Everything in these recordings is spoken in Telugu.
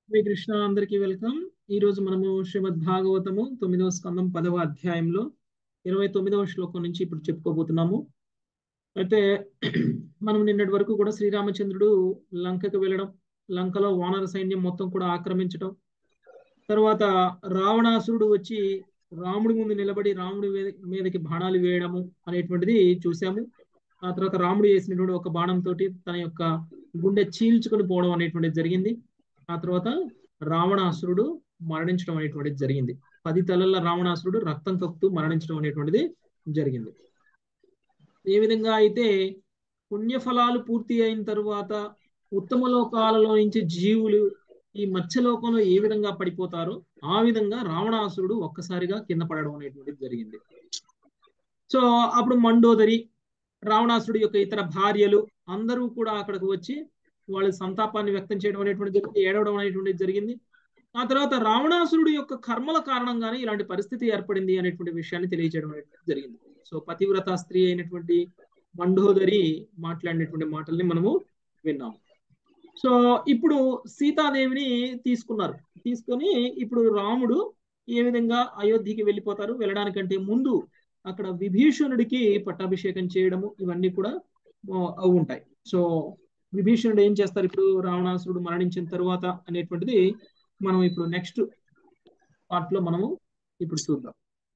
శ్రీ కృష్ణ అందరికీ వెల్కమ్ ఈ రోజు మనము శ్రీమద్ భాగవతము తొమ్మిదవ స్కందం పదవ అధ్యాయంలో ఇరవై తొమ్మిదవ శ్లోకం నుంచి ఇప్పుడు చెప్పుకోబోతున్నాము అయితే మనం నిన్నటి వరకు కూడా శ్రీరామచంద్రుడు లంకకు వెళ్ళడం లంకలో వానర సైన్యం మొత్తం కూడా ఆక్రమించడం తర్వాత రావణాసురుడు వచ్చి రాముడి ముందు నిలబడి రాముడి మీద- మీదకి బాణాలు వేయడము అనేటువంటిది చూసాము ఆ తర్వాత రాముడు వేసినటువంటి ఒక బాణంతో తన యొక్క గుండె చీల్చుకొని పోవడం అనేటువంటిది జరిగింది ఆ తర్వాత రావణాసురుడు మరణించడం అనేటువంటిది జరిగింది పది తలల రావణాసురుడు రక్తం కక్కుతూ మరణించడం అనేటువంటిది జరిగింది ఏ విధంగా అయితే పుణ్యఫలాలు పూర్తి అయిన తరువాత ఉత్తమ లోకాలలో నుంచి జీవులు ఈ మత్స్యలోకంలో ఏ విధంగా పడిపోతారో ఆ విధంగా రావణాసురుడు ఒక్కసారిగా కింద పడడం అనేటువంటిది జరిగింది సో అప్పుడు మండోదరి రావణాసురుడు యొక్క ఇతర భార్యలు అందరూ కూడా అక్కడికి వచ్చి వాళ్ళ సంతాపాన్ని వ్యక్తం చేయడం అనేటువంటి జరిగింది ఏడవడం అనేటువంటిది జరిగింది ఆ తర్వాత రావణాసురుడు యొక్క కర్మల కారణంగానే ఇలాంటి పరిస్థితి ఏర్పడింది అనేటువంటి విషయాన్ని తెలియజేయడం అనేటువంటి జరిగింది సో పతివ్రత స్త్రీ అయినటువంటి మండోదరి మాట్లాడినటువంటి మాటల్ని మనము విన్నాము సో ఇప్పుడు సీతాదేవిని తీసుకున్నారు తీసుకొని ఇప్పుడు రాముడు ఏ విధంగా అయోధ్యకి వెళ్ళిపోతారు వెళ్ళడానికంటే ముందు అక్కడ విభీషణుడికి పట్టాభిషేకం చేయడము ఇవన్నీ కూడా ఆ, అవి ఉంటాయి సో విభీషణుడు ఏం చేస్తారు ఇప్పుడు రావణాసురుడు మరణించిన తరువాత అనేటువంటిది మనం ఇప్పుడు నెక్స్ట్ పార్ట్ లో మనము ఇప్పుడు చూద్దాం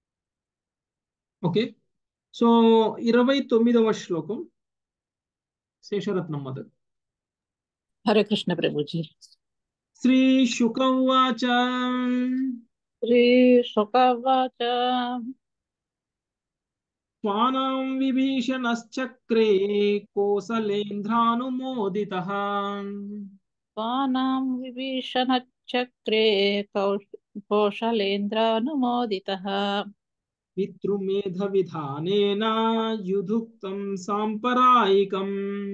ఓకే సో ఇరవై తొమ్మిదవ శ్లోకం శేషరత్నం మదర్ హరే కృష్ణ ప్రభుజీ శ్రీ శుకవాచ శ్రీ శుకవాచ స్వానాం విభీషణశ్చక్రే కోసలేంద్రానుమోదిత స్వానాం విభీషణ చక్రే కౌశలేంద్రానుమోదిత పితృమేధ విధానేన యుధుక్తం సాంపరాయికం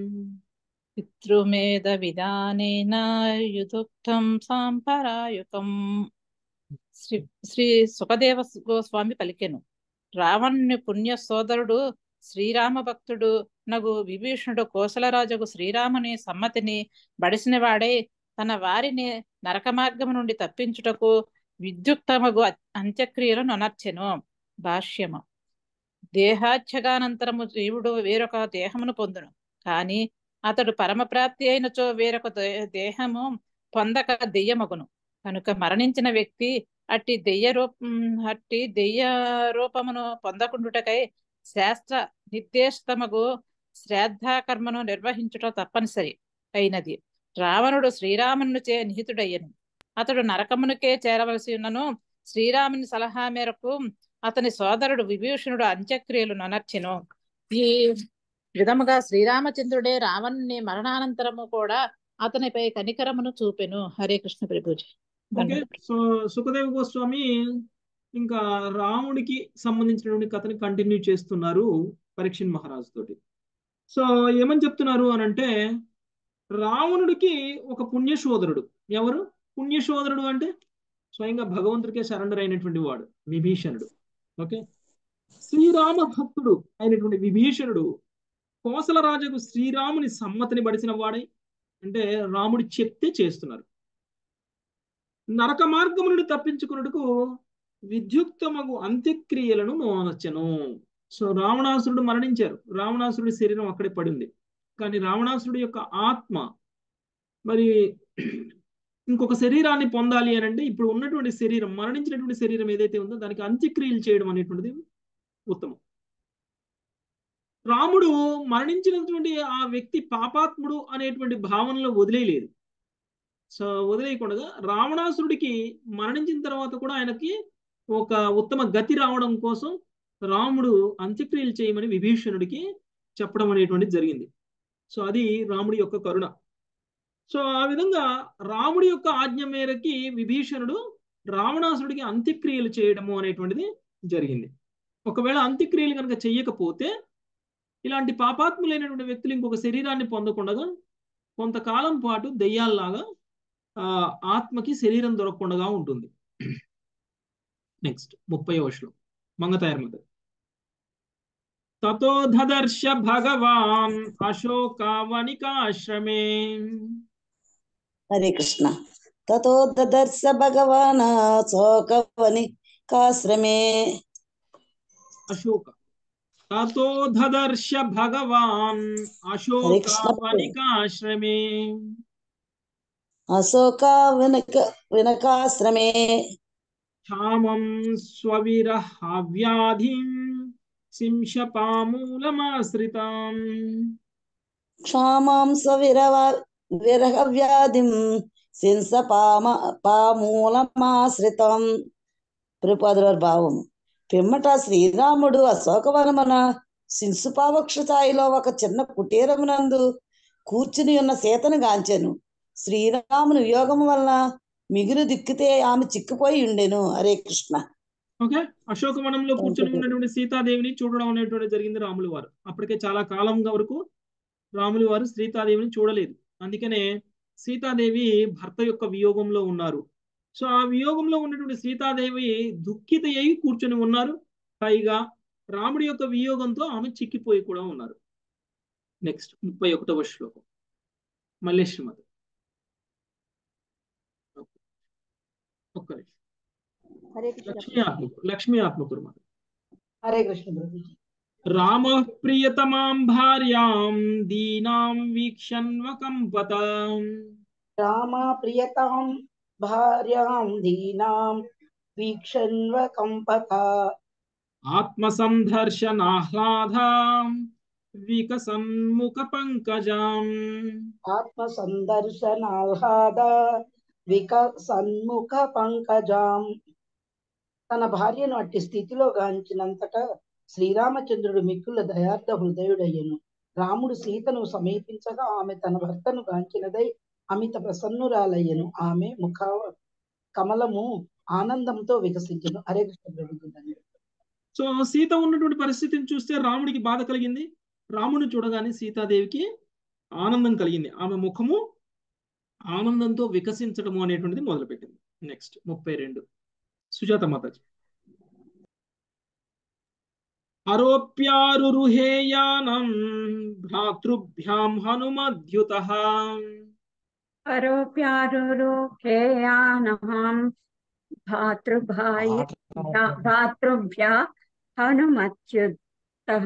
పితృమేధ విధానేన యుధుక్తం సాంపరాయుకం శ్రీ శ్రీ సుఖదేవ గోస్వామి పలికెను రావణుని పుణ్య సోదరుడు శ్రీరామ భక్తుడు నగు విభీషణుడు కోసలరాజుకు శ్రీరాముని సమ్మతిని బడిసిన వాడై తన వారిని నరక మార్గము నుండి తప్పించుటకు విద్యుక్తమగు అంత్యక్రియలను అనర్చెను భాష్యము దేహాచ్యగానంతరము జీవుడు వేరొక దేహమును పొందును కాని అతడు పరమప్రాప్తి అయినచో వేరొక దే- దేహము పొందక దెయ్యమగును కనుక మరణించిన వ్యక్తి అట్టి దెయ్య రూపం అట్టి దెయ్య రూపమును పొందకుండుటకై శాస్త్ర నిర్దేశితమగు శ్రాద్ధకర్మను నిర్వహించుట తప్పనిసరి అయినది రావణుడు శ్రీరామును చే నిహితుడయ్యను అతడు నరకమునికే చేరవలసి ఉన్నను శ్రీరాముని సలహా మేరకు అతని సోదరుడు విభీషణుడు అంత్యక్రియలు ననర్చెను ఈ విధముగా శ్రీరామచంద్రుడే రావణుని మరణానంతరము కూడా అతనిపై కనికరమును చూపెను హరే కృష్ణ ప్రభుజీ ఓకే సో సుఖదేవ గోస్వామి ఇంకా రాముడికి సంబంధించినటువంటి కథని కంటిన్యూ చేస్తున్నారు పరీక్షణ్ మహారాజు తోటి సో ఏమని చెప్తున్నారు అని అంటే రావణుడికి ఒక పుణ్యశోధరుడు ఎవరు పుణ్యశోధరుడు అంటే స్వయంగా భగవంతుడికే సరెండర్ అయినటువంటి వాడు విభీషణుడు ఓకే శ్రీరామ భక్తుడు అయినటువంటి విభీషణుడు కోసల రాజుకు శ్రీరాముని సమ్మతిని బడిసిన వాడై అంటే రాముడు చెప్తే చేస్తున్నారు నరక మార్గము నుండి తప్పించుకున్నట్టుకు విద్యుక్తమగు అంత్యక్రియలను నోనొచ్చను సో రావణాసురుడు మరణించారు రావణాసురుడి శరీరం అక్కడే పడింది కానీ రావణాసురుడి యొక్క ఆత్మ మరి ఇంకొక శరీరాన్ని పొందాలి అని అంటే ఇప్పుడు ఉన్నటువంటి శరీరం మరణించినటువంటి శరీరం ఏదైతే ఉందో దానికి అంత్యక్రియలు చేయడం అనేటువంటిది ఉత్తమం రాముడు మరణించినటువంటి ఆ వ్యక్తి పాపాత్ముడు అనేటువంటి భావనలో వదిలేయలేదు సో వదిలేయకుండా రావణాసురుడికి మరణించిన తర్వాత కూడా ఆయనకి ఒక ఉత్తమ గతి రావడం కోసం రాముడు అంత్యక్రియలు చేయమని విభీషణుడికి చెప్పడం అనేటువంటిది జరిగింది సో అది రాముడి యొక్క కరుణ సో ఆ విధంగా రాముడి యొక్క ఆజ్ఞ మేరకి విభీషణుడు రావణాసురుడికి అంత్యక్రియలు చేయడము అనేటువంటిది జరిగింది ఒకవేళ అంత్యక్రియలు కనుక చెయ్యకపోతే ఇలాంటి పాపాత్ములైనటువంటి వ్యక్తులు ఇంకొక శరీరాన్ని పొందకుండా కొంతకాలం పాటు దెయ్యాల్లాగా ఆ ఆత్మకి శరీరం దొరకకుండా ఉంటుంది నెక్స్ట్ ముప్పై శ్లోకం మంగతాయర్మద తతో దదర్శ భగవాన్ అశోకావనికాశ్రమే హరే కృష్ణ తతో దదర్శ భగవాన్ శోకవని కాశ్రమే అశోక తతో దదర్శ భగవాన్ హరే కృష్ణ అశోకావనికాశ్రమే అశోక వినక వినకాశ్రమే క్షామం స్వవిరహవ్యాధిం సింశపామూలమాశ్రితాం క్షామాం స్వవిరవ విరహ వ్యాధిం శింస పామ పామూలమాశ్రితం ప్రపాదుల భావం పిమ్మట శ్రీరాముడు అశోకవనమున శింసుపావక్ష స్థాయిలో ఒక చిన్న కుటీరమునందు కూర్చుని ఉన్న సీతను గాంచెను శ్రీరాముని వియోగం వలన మిగులు దిక్కితే ఆమె చిక్కిపోయి ఉండెను హరే కృష్ణ ఓకే అశోకవనంలో కూర్చొని ఉన్నటువంటి సీతాదేవిని చూడడం అనేటువంటి జరిగింది రాములు వారు అప్పటికే చాలా కాలం వరకు రాములు వారు సీతాదేవిని చూడలేదు అందుకనే సీతాదేవి భర్త యొక్క వియోగంలో ఉన్నారు సో ఆ వియోగంలో ఉన్నటువంటి సీతాదేవి దుఃఖిత అయి కూర్చొని ఉన్నారు పైగా రాముడి యొక్క వియోగంతో ఆమె చిక్కిపోయి కూడా ఉన్నారు నెక్స్ట్ ముప్పై ఒకటవ శ్లోకం మళ్ళీ శ్రీమతి ఒక్క నిమిషం హరే కృష్ణ లక్ష్మీ ఆత్మకు లక్ష్మీ ఆత్మకురు మాట హరే కృష్ణ ప్రభుజీ రామ ప్రియతమాం భార్యాం దీనాం వీక్షన్వకంపత రామ ప్రియతాం భార్యాం దీనాం వీక్షన్వ కంపత ఆత్మసందర్శనాహ్లాదాం వికసన్ముఖ పంకజాం ఆత్మ సందర్శనాహ్లాద విక సన్ముఖ పంకజాం తన భార్యను అట్టి స్థితిలో గాంచినంతట శ్రీరామచంద్రుడు మిక్కుల దయార్థ హృదయుడయ్యను రాముడు సీతను సమీపించగా ఆమె తన భర్తను గాంచినదై అమిత ప్రసన్నురాలయ్యను ఆమె ముఖ కమలము ఆనందంతో వికసించను హరే కృష్ణ ప్రభుజీ ధన్యవాదాలు. సో సీత ఉన్నటువంటి పరిస్థితిని చూస్తే రాముడికి బాధ కలిగింది రాముడిని చూడగానే సీతాదేవికి ఆనందం కలిగింది ఆమె ముఖము ఆనందంతో వికసించడము అనేటువంటిది మొదలుపెట్టింది నెక్స్ట్ ముప్పై రెండు సుజాత మాతాజీ అరోప్యారురుహేయానం భ్రాతృభ్యాం హనుమద్యుత आरोप्यारुरोहेयानहं भातृभाय भातृभ्या हनुमत्युतः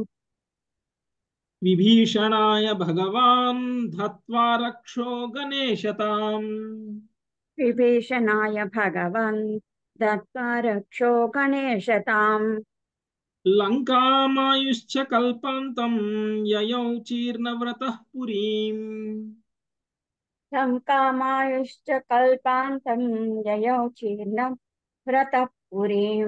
విభీషణాయ భగవాన్ దత్వా రక్షో గణేశతాం विभीषणाय भगवन् दत्त्वा रक्षो गणेशताम् లంకామాయుశ్చ కల్పాంతం యయౌ చీర్ణవ్రతః పురీం शङ्कामायुश्च कल्पान्तं ययौ चीर्णं వ్రతః పురీం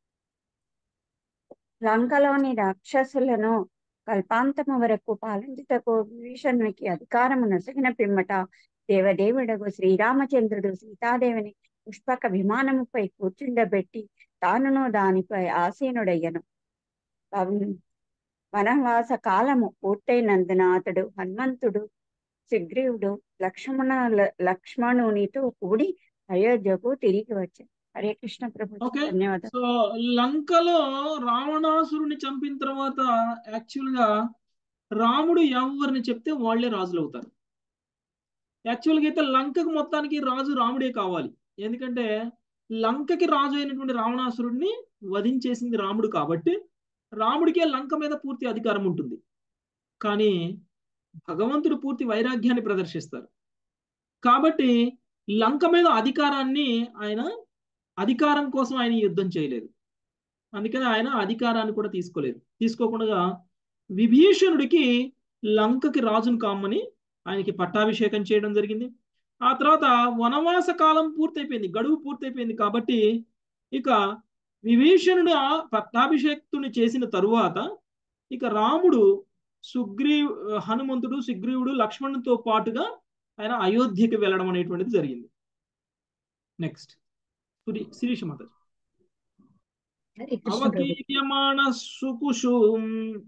లంకలోని రాక్షసులను కల్పాంతము వరకు పాలించుటకు విభీషణునికి అధికారము నొసగిన పిమ్మట దేవదేవుడగు శ్రీరామచంద్రుడు సీతాదేవిని పుష్పక విమానముపై కూర్చుండబెట్టి తానును దానిపై ఆసీనుడయ్యను పం- వనవాస కాలము పూర్తయినందున అతడు హనుమంతుడు సుగ్రీవుడు లక్ష్మణ లక్ష్మణునితో కూడి అయోధ్యకు తిరిగి వచ్చారు హరే కృష్ణ ప్రభు ఓకే ధన్యవాదాలు సో లంకలో రావణాసురుని చంపిన తర్వాత యాక్చువల్ గా రాముడు ఎవరిని చెప్తే వాళ్ళే రాజులు అవుతారు యాక్చువల్ గా అయితే లంకకు మొత్తానికి రాజు రాముడే కావాలి ఎందుకంటే లంకకి రాజు అయినటువంటి రావణాసురుడిని వధించేసింది రాముడు కాబట్టి రాముడికే లంక మీద పూర్తి అధికారం ఉంటుంది కానీ భగవంతుడు పూర్తి వైరాగ్యాన్ని ప్రదర్శిస్తారు కాబట్టి లంక మీద అధికారాన్ని ఆయన అధికారం కోసం ఆయన యుద్ధం చేయలేదు అందుకని ఆయన అధికారాన్ని కూడా తీసుకోలేదు తీసుకోకుండా విభీషణుడికి లంకకి రాజును కామ్మని ఆయనకి పట్టాభిషేకం చేయడం జరిగింది ఆ తర్వాత వనవాస కాలం పూర్తయిపోయింది గడువు పూర్తయిపోయింది కాబట్టి ఇక విభీషణుడు ఆ పట్టాభిషేక్తుని చేసిన తరువాత ఇక రాముడు సుగ్రీవ్ హనుమంతుడు సుగ్రీవుడు లక్ష్మణునితో పాటుగా ఆయన అయోధ్యకి వెళ్ళడం అనేటువంటిది జరిగింది నెక్స్ట్ శిరీష మాత హరే కృష్ణ ప్రభు అవకీర్యమాణ సుకుషుం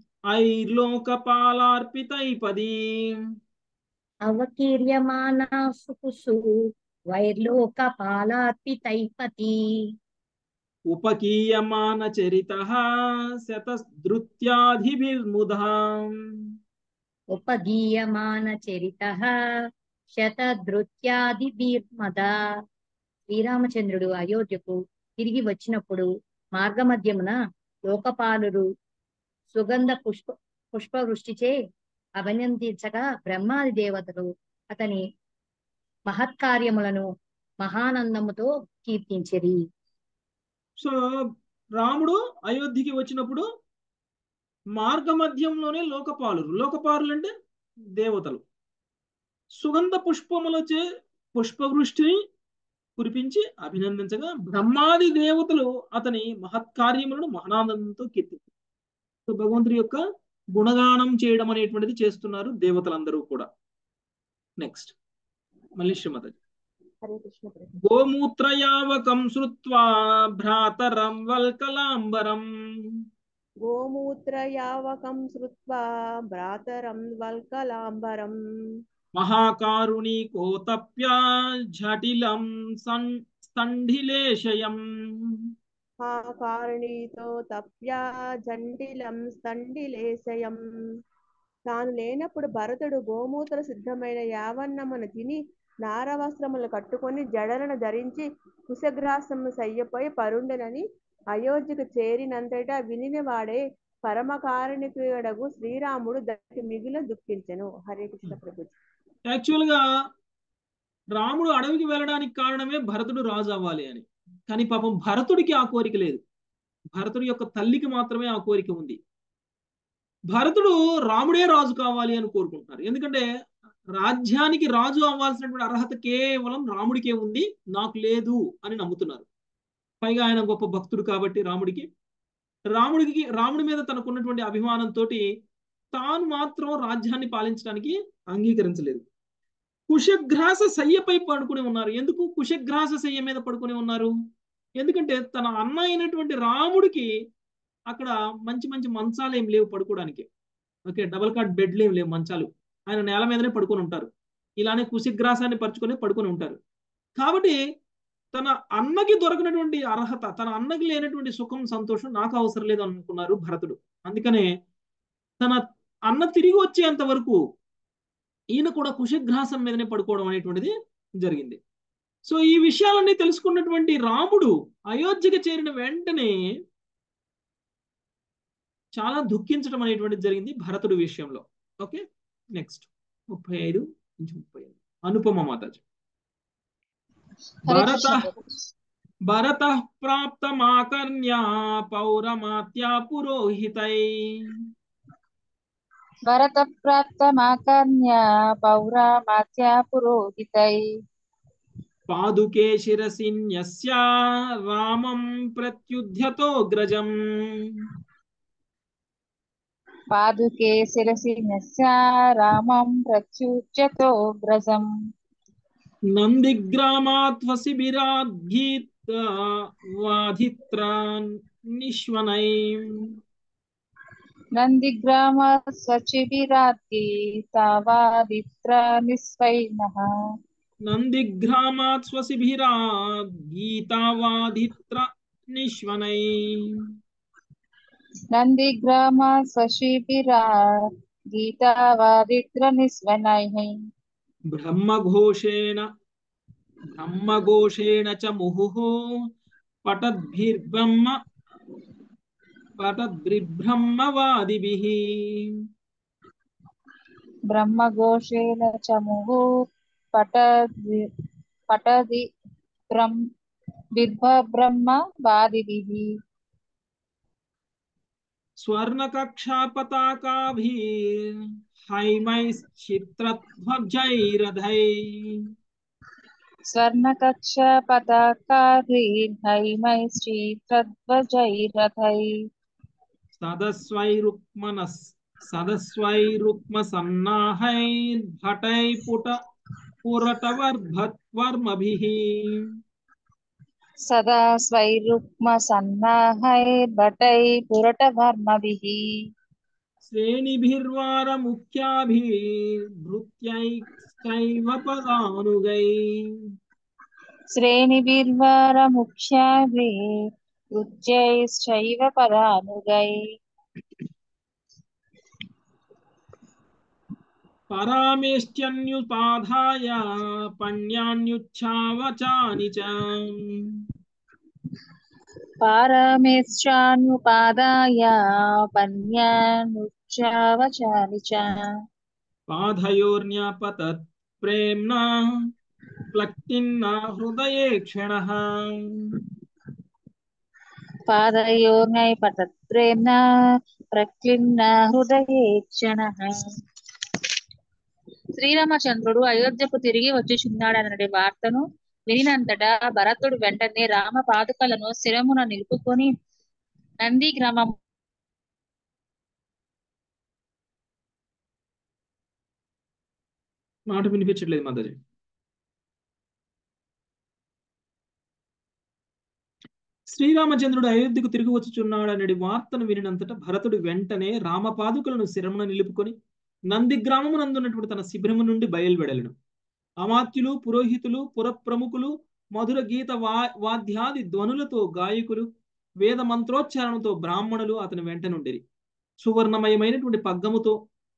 ఐర్లోకపాలార్పితైపదీ అవకీర్యమానా సుకుసు వైర్లోకపాలార్పితైపతి ఉపకీయమాన చరిత శతధృత్యాధిభిర్ముధా ఉపగీయమాన చరిత శతధృత్యాదిభిర్మద శ్రీరామచంద్రుడు అయోధ్యకు తిరిగి వచ్చినప్పుడు మార్గమధ్యమున లోకపాలురు సుగంధ పుష్ప పుష్పవృష్టిచే అభినందించగా బ్రహ్మాది దేవతలు అతని మహత్కార్యములను మహానందముతో కీర్తించిరి సో రాముడు అయోధ్యకి వచ్చినప్పుడు మార్గమధ్యంలోనే లోకపాలురు లోకపాలులు అంటే దేవతలు సుగంధ పుష్పములచే పుష్పవృష్టిని కురిపించి అభినందించగా బ్రహ్మాది దేవతలు అతని మహత్కార్యములను మహానందంతో కీర్తించారు సో భగవంతుడి యొక్క గుణగానం చేయడం అనేటువంటిది చేస్తున్నారు దేవతలందరూ కూడా నెక్స్ట్ మళ్ళీ శ్రీమతి హరే కృష్ణ ప్రభు గోమూత్రయావకం శ్రుత్వా భ్రాతరం వల్కలాంబరం గోమూత్రయావకం శ్రుత్వా భ్రాతరం వల్కలాంబరం మహాకారుణికోతప్య జటిలం సన్ స్తంఢిలేశయం ఆ కారణీతో తప్యా జంటిలం స్తండిలేశయం తాను లేనప్పుడు భరతుడు గోమూత్ర సిద్ధమైన యావన్నమును తిని నారవస్త్రములు కట్టుకొని జడలను ధరించి కుశగ్రాసము సయ్యపై పరుండెనని అయోధ్యకు చేరినంతటా వినిన వాడే పరమ కారణికుడగు శ్రీరాముడు దానికి మిగిలిన దుఃఖించెను హరే కృష్ణ ప్రభు యాక్చువల్ గా రాముడు అడవికి వెళ్ళడానికి కారణమే భరతుడు రాజు అవ్వాలి అని కానీ పాపం భరతుడికి ఆ కోరిక లేదు భరతుడి యొక్క తల్లికి మాత్రమే ఆ కోరిక ఉంది భరతుడు రాముడే రాజు కావాలి అని కోరుకుంటున్నారు ఎందుకంటే రాజ్యానికి రాజు అవ్వాల్సినటువంటి అర్హత కేవలం రాముడికే ఉంది నాకు లేదు అని నమ్ముతున్నారు పైగా ఆయన గొప్ప భక్తుడు కాబట్టి రాముడికి రాముడికి రాముడి మీద తనకున్నటువంటి అభిమానంతో తాను మాత్రం రాజ్యాన్ని పాలించడానికి అంగీకరించలేదు కుశగ్రాస శయ్యపై పడుకుని ఉన్నారు ఎందుకు కుశగ్రాస శయ్య మీద పడుకుని ఉన్నారు ఎందుకంటే తన అన్న అయినటువంటి రాముడికి అక్కడ మంచి మంచి మంచాలు ఏం లేవు పడుకోవడానికి ఓకే డబల్ కాట్ బెడ్లు ఏం లేవు మంచాలు ఆయన నేల మీదనే పడుకొని ఉంటారు ఇలానే కుశగ్రాసాన్ని పరుచుకొని పడుకొని ఉంటారు కాబట్టి తన అన్నకి దొరకనటువంటి అర్హత తన అన్నకి లేనటువంటి సుఖం సంతోషం నాకు అవసరం లేదు అనుకున్నారు భరతుడు అందుకనే తన అన్న తిరిగి వచ్చేంత వరకు ఈయన కూడా కుశగ్రాసం మీదనే పడుకోవడం అనేటువంటిది జరిగింది సో ఈ విషయాలన్నీ తెలుసుకున్నటువంటి రాముడు అయోధ్యకి చేరిన వెంటనే చాలా దుఃఖించడం అనేటువంటిది జరిగింది భరతుడి విషయంలో ఓకే నెక్స్ట్ ముప్పై ఐదు నుంచి ముప్పై ఐదు అనుపమ మాతాజీ హరే భరత కృష్ణ ప్రభు. భరత ప్రాప్తమాకర్ణ్య పౌరమాత్యా పురోహితై భరత ప్రాప్తమాకర్ణ్య పౌరామాత్యా పురోహితై పాదుకే శిరసిన్యస్య రామం ప్రత్యుధ్యతోగ్రజం పాదుకే శిరసి నస్య రామం ప్రత్యుచ్యతో గ్రజం నందిగ్రామాత్వశిబిరాద్గీత వాధిత్ర నిశ్వనై నందిగ్రామ స్వచిభిరాత్కి తావాదిత్ర నిస్వైనః నందిగ్రామాత్ స్వశిబిరాద్ గీతావాధిత్ర నిశ్వనై నందిగ్రామ స్వశిబిరా గీతావాదిత్ర నిస్వనైః బ్రహ్మఘోషేణ బ్రహ్మఘోషేణ చ ముహుః పటద్భిర్బ్రహ్మ పటద్భిర్బ్రహ్మవాదిభిः బ్రహ్మఘోషేణ చ ముహు పటది పటది బ్రహ్మ బిర్భబ్రహ్మ వాదిభిః స్వర్ణకక్షాపతాకాభిర్హైమైశ్చిత్రధ్వజైరధై స్వర్ణకక్ష పతాకాభిర్హైమై శ్రీధ్వజైరథై సదస్వైరుక్మనస్ సదస్వైరుక్మసన్నాహైర్భటై పుట పురటవర్భత్వర్మభిः సదా స్వైరుక్మ సన్నాహైర్భటై పురటవర్మభిః శ్రేణిభిర్వారముఖ్యాభిర్భృత్యైశ్చైవ పదానుగై శ్రేణిభిర్వరముఖ్యాభిः ఉజ్జైశ్చైవ పదానుగై పరామేష్ట్యన్యుపాధాయ పణ్యాన్యుచ్ఛావచాని చ పారమేశ్చానుపాదాయ పన్యానుచ్చావచాని చ పాదయోర్న్యపతత్ ప్రేమ్నా ప్లక్తిన్న హృదయే క్షణః పాదయోర్నై పతత్ప్రేమ్న ప్రక్లిన్న హృదయే క్షణః శ్రీరామచంద్రుడు అయోధ్యకు తిరిగి వచ్చుచున్నాడనడి వార్తను వినినంతటా భరతుడు వెంటనే రామ పాదుకలను శిరమున నిలుపుకొని నంది గ్రామం మాట వినిపించట్లేదు మాతాజీ శ్రీరామచంద్రుడు అయోధ్యకు తిరిగి వచ్చుచున్నాడనడి వార్తను వినినంతట భరతుడు వెంటనే రామపాదుకలను శిరమున నిలుపుకొని నంది గ్రామమునందున్నటువంటి తన శిబిరము నుండి బయలువెడలను అమాత్యులు పురోహితులు పురప్రముఖులు మధుర గీత వా వాద్యాది ధ్వనులతో గాయకులు వేద మంత్రోచ్చారణతో బ్రాహ్మణులు అతని వెంట నుండిరి సువర్ణమయమైనటువంటి పగ్గముతో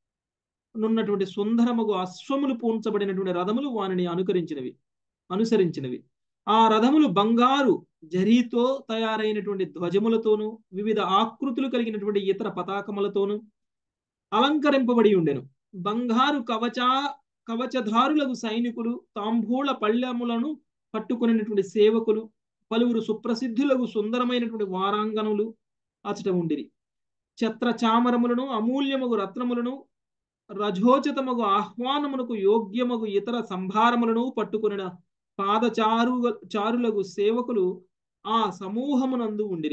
నున్నటువంటి సుందరముగు అశ్వములు పూంచబడినటువంటి రథములు వానిని అనుకరించినవి అనుసరించినవి ఆ రథములు బంగారు జరీతో తయారైనటువంటి ధ్వజములతోనూ వివిధ ఆకృతులు కలిగినటువంటి ఇతర పతాకములతోనూ అలంకరింపబడి ఉండెను బంగారు కవచ కవచధారులకు సైనికులు తాంబూల పళ్ళెములను పట్టుకునేటువంటి సేవకులు పలువురు సుప్రసిద్ధులకు సుందరమైనటువంటి వారాంగణులు అచట ఉండిరి ఛత్ర చామరములను అమూల్యమగు రత్నములను రజోచితమగు ఆహ్వానమునకు యోగ్యమగు ఇతర సంభారములను పట్టుకుని పాదచారు చారులకు సేవకులు ఆ సమూహమునందు ఉండిరి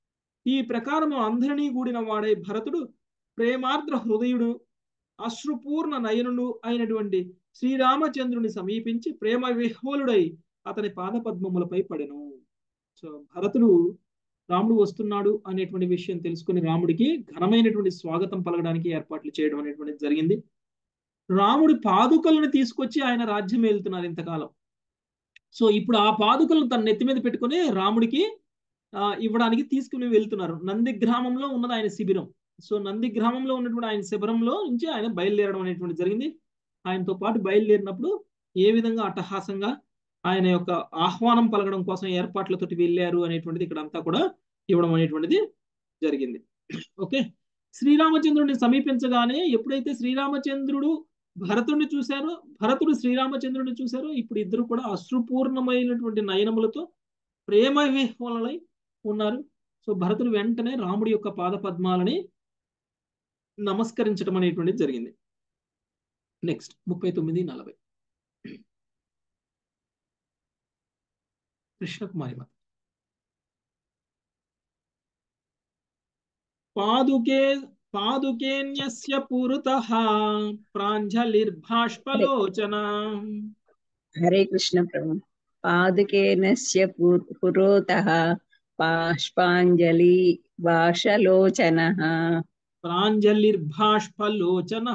ఈ ప్రకారము అందరినీ కూడిన వాడై భరతుడు ప్రేమార్ద్ర హృదయుడు అశ్రుపూర్ణ నయనుడు అయినటువంటి శ్రీరామచంద్రుని సమీపించి ప్రేమ విహ్వలుడై అతని పాదపద్మములపై పడెను సో భరతుడు రాముడు వస్తున్నాడు అనేటువంటి విషయం తెలుసుకుని రాముడికి ఘనమైనటువంటి స్వాగతం పలకడానికి ఏర్పాట్లు చేయడం అనేటువంటిది జరిగింది రాముడి పాదుకలను తీసుకొచ్చి ఆయన రాజ్యం వెళ్తున్నారు ఇంతకాలం సో ఇప్పుడు ఆ పాదుకలను తన నెత్తి మీద పెట్టుకుని రాముడికి ఇవ్వడానికి తీసుకుని వెళ్తున్నారు నంది గ్రామంలో ఉన్నది ఆయన శిబిరం సో నంది గ్రామంలో ఉన్నటువంటి ఆయన శిబిరంలో నుంచి ఆయన బయలుదేరడం అనేటువంటి జరిగింది ఆయనతో పాటు బయలుదేరినప్పుడు ఏ విధంగా అట్టహాసంగా ఆయన యొక్క ఆహ్వానం పలకడం కోసం ఏర్పాట్లతోటి వెళ్ళారు అనేటువంటిది ఇక్కడ అంతా కూడా ఇవ్వడం అనేటువంటిది జరిగింది ఓకే శ్రీరామచంద్రుడిని సమీపించగానే ఎప్పుడైతే శ్రీరామచంద్రుడు భరతుడిని చూశారో భరతుడు శ్రీరామచంద్రుడిని చూశారో ఇప్పుడు ఇద్దరు కూడా అశ్రుపూర్ణమైనటువంటి నయనములతో ప్రేమ విహ్వలై ఉన్నారు సో భరతుడు వెంటనే రాముడి యొక్క పాద పద్మాలని నమస్కరించడం అనేటువంటిది జరిగింది నెక్స్ట్ ముప్పై తొమ్మిది నలభై కృష్ణకుమారి మాత పాదుకే పాదుకేన్యస్య పురుతః ప్రాంజలిర్భాష్పలోచన హరే కృష్ణ ప్రభు పాదుకేనస్య పురోతః బాష్పాంజలి భాషలోచన ప్రాంజలిర్భాష్పలోచన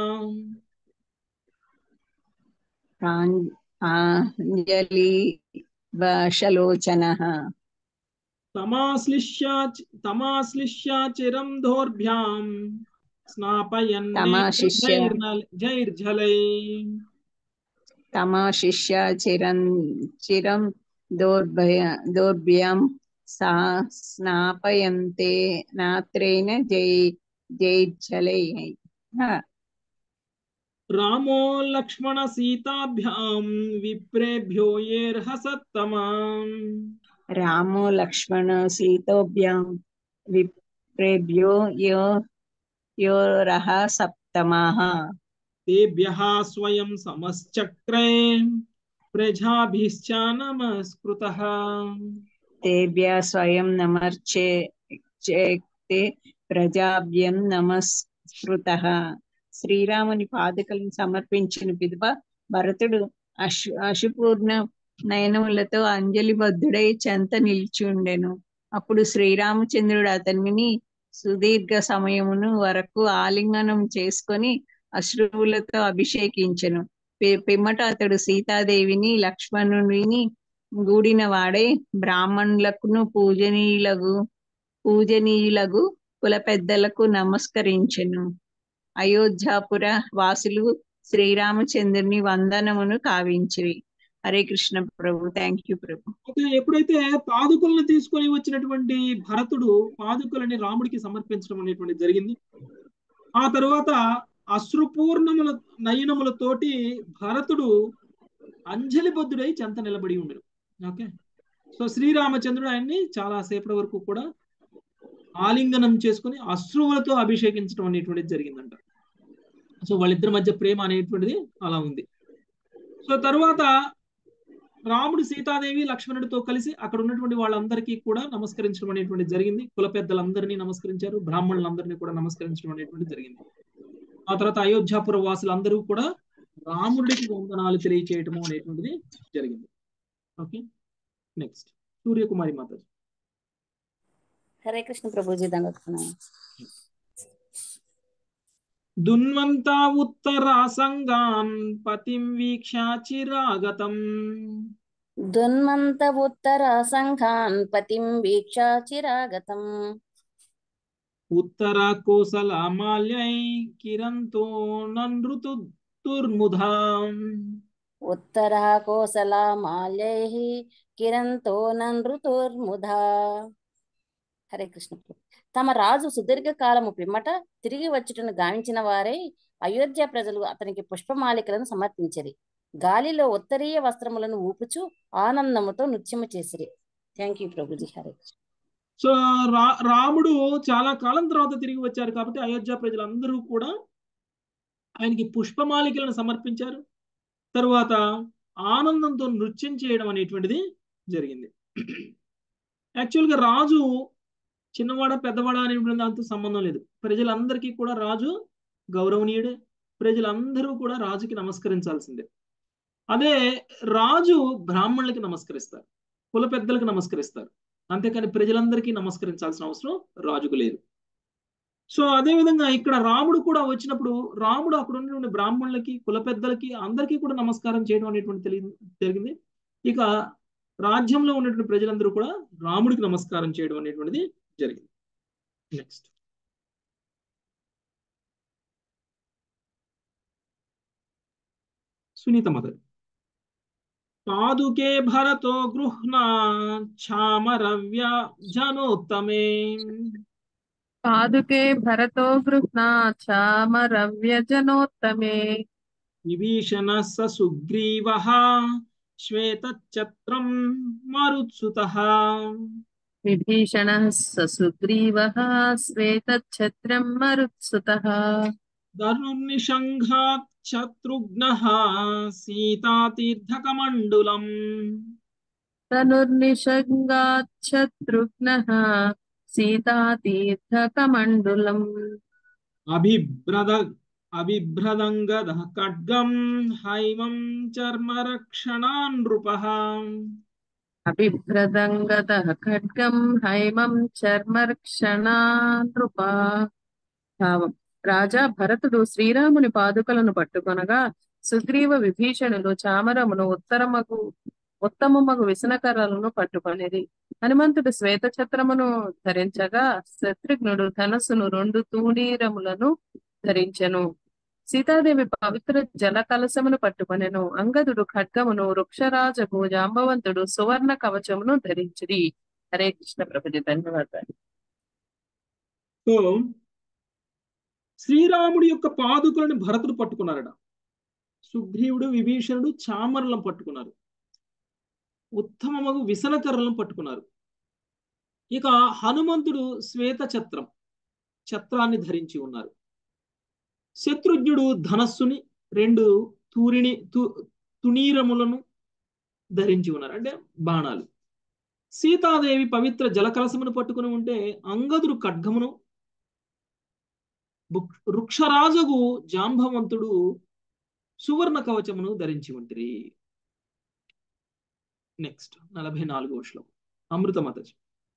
ప్రాంజలి భాషలోచన తమాశ్లిష్య తమాశ్లిష్య చిరం దోర్భ్యాం స్నాపయన్ తమాశిష్య జైర్జలై తమాశిష్య చిరం చిరం దౌర్భయ దౌర్భ్యం సా స్నాపయంతే నాత్రేణ జై జైర్జలై రామో లక్ష్మణ సీతాభ్యాం విప్రేభ్యో ఏర్హసత్తమాం రామో లక్ష్మణ సీతోభ్యాం విప్రేభ్యో యో యోరః సప్తమః తేభ్యః స్వయం సమశ్చక్రే ప్రజాభిశ్చ నమస్కృతః తేభ్య స్వయం నమర్చే చేక్తే ప్రజాభ్యం నమస్కృతః శ్రీరాముని పాదుకలను సమర్పించిన పిదప భరతుడు అశు అశుపూర్ణ నయనములతో అంజలి బద్ధుడై చెంత నిలిచి ఉండెను అప్పుడు శ్రీరామచంద్రుడు అతనిని సుదీర్ఘ సమయమును వరకు ఆలింగనం చేసుకొని అశ్రువులతో అభిషేకించెను పిమ్మట అతడు సీతాదేవిని లక్ష్మణుని గూడిన వాడే బ్రాహ్మణులకును పూజనీయులకు పూజనీయులకు కుల పెద్దలకు నమస్కరించెను అయోధ్యాపుర వాసులు శ్రీరామచంద్రుని వందనమును కావించిరి హరే కృష్ణ ప్రభు థ్యాంక్ యూ ప్రభు అయితే ఎప్పుడైతే పాదుకలను తీసుకొని వచ్చినటువంటి భరతుడు పాదుకలని రాముడికి సమర్పించడం అనేటువంటి జరిగింది ఆ తర్వాత అశ్రుపూర్ణముల నయనములతోటి భరతుడు అంజలిబద్ధుడై చెంత నిలబడి ఉండడు ఓకే సో శ్రీరామచంద్రుడు ఆయన్ని చాలా సేపటి వరకు కూడా ఆలింగనం చేసుకుని అశ్రువులతో అభిషేకించడం అనేటువంటిది జరిగిందంట సో వాళ్ళిద్దరి మధ్య ప్రేమ అనేటువంటిది అలా ఉంది సో తర్వాత రాముడు సీతాదేవి లక్ష్మణుడితో కలిసి అక్కడ ఉన్నటువంటి వాళ్ళందరికీ కూడా నమస్కరించడం అనేటువంటి జరిగింది కుల పెద్దలందరినీ నమస్కరించారు బ్రాహ్మణులందరినీ కూడా నమస్కరించడం అనేటువంటి జరిగింది ఆ తర్వాత అయోధ్యాపుర వాసులందరూ కూడా రాముడికి వందనాలు తెలియచేయటము అనేటువంటిది జరిగింది ఓకే నెక్స్ట్ సూర్యకుమారి మాతాజీ హరే కృష్ణ ప్రభుజీ దండకున్నాను దున్వంతా ఉత్తరాసంగాన్ పతిం వీక్షాచిరాగతం దున్మంత ఉత్తర సంఘాన్ పతిం వీక్షా చిరాగతం ఉత్తర కోసల మాల్యై కిరంతో నృతు దుర్ముధాం ఉత్తర కోసల మాల్యై కిరంతో నృతుర్ముధా హరే కృష్ణ ప్రభు. తమ రాజు సుదీర్ఘ కాలము పిమ్మట తిరిగి వచ్చుటను గావించిన వారై అయోధ్య ప్రజలు అతనికి పుష్పమాలికలను సమర్పించిరి గాలిలో ఉత్తరీయ వస్త్రములను ఊపుచు ఆనందముతో నృత్యము చేసిరి థ్యాంక్ యూ ప్రభుజీ హరే కృష్ణ సో రా రాముడు చాలా కాలం తర్వాత తిరిగి వచ్చారు కాబట్టి అయోధ్య ప్రజలందరూ కూడా ఆయనకి పుష్పమాలికలను సమర్పించారు తరువాత ఆనందంతో నృత్యం చేయడం అనేటువంటిది జరిగింది యాక్చువల్గా రాజు చిన్నవాడ పెద్దవాడ అనేటువంటి దాంతో సంబంధం లేదు ప్రజలందరికీ కూడా రాజు గౌరవనీయుడే ప్రజలందరూ కూడా రాజుకి నమస్కరించాల్సిందే అదే రాజు బ్రాహ్మణులకి నమస్కరిస్తారు కుల పెద్దలకు నమస్కరిస్తారు అంతేకాని ప్రజలందరికీ నమస్కరించాల్సిన అవసరం రాజుకు లేదు సో అదే విధంగా ఇక్కడ రాముడు కూడా వచ్చినప్పుడు రాముడు అక్కడ ఉన్నటువంటి బ్రాహ్మణులకి కుల పెద్దలకి అందరికీ కూడా నమస్కారం చేయడం అనేటువంటి తెలియ జరిగింది ఇక రాజ్యంలో ఉన్నటువంటి ప్రజలందరూ కూడా రాముడికి నమస్కారం చేయడం అనేటువంటిది జరిగింది నెక్స్ట్ సునీత మదర్ పాదుకే భరతో గృహ్ణా ఛామరవ్య జనోత్తమే పాదుకే భరతో గృహ్ణా చామరవ్యజనోత్తమే విభీషణ స సుగ్రీవ శ్వేతఛత్రం మరుత్సుత విభీషణ సుగ్రీవ శ్వేతఛత్రం మరుత్సుత ధనుర్నిషంఘాత్ శత్రుఘ్న సీతాతీర్థకమండులం తనుర్నిషంగాచ్చతృఘ్న సీతాతీర్థకమండులం అభిభ్రద అభిభ్రదంగద ఖడ్గం హైమం చర్మరక్షణాన్ నృపః అభిభ్రదంగత ఖడ్గం హైమం చర్మర్క్షణా నృప భావం రాజా భరతుడు శ్రీరాముని పాదుకలను పట్టుకొనగా సుగ్రీవ విభీషణులు చామరమును ఉత్తరమగు ఉత్తమమగు విసనకర్రలను పట్టుకొనిది హనుమంతుడు శ్వేత ఛత్రమును ధరించగా శత్రుఘ్నుడు ధనస్సును రెండు తూణీరములను ధరించెను సీతాదేవి పవిత్ర జల కలశమును పట్టుకొనెను అంగదుడు ఖడ్గమును వృక్షరాజకు జాంబవంతుడు సువర్ణ కవచమును ధరించిరి హరే కృష్ణ ప్రభుజీ ధన్యవాదాలు సో శ్రీరాముడి యొక్క పాదుకులను భరతుడు పట్టుకున్నారట సుగ్రీవుడు విభీషణుడు చామరులను పట్టుకున్నారు ఉత్తమమగు విసనకర్రలను పట్టుకున్నారు ఇక హనుమంతుడు శ్వేత ఛత్రం ఛత్రాన్ని ధరించి ఉన్నారు శత్రుఘ్నుడు ధనస్సుని రెండు తూరిని తు తుణీరములను ధరించి ఉన్నారు అంటే బాణాలు సీతాదేవి పవిత్ర జలకలసమును పట్టుకుని ఉంటే అంగదుడు ఖడ్గమును బుక్- వృక్షరాజగు జాంబవంతుడు సువర్ణ కవచమును ధరించి ఉంటిరి నెక్స్ట్ నలభై నాలుగో శ్లోకం అమృతమతజ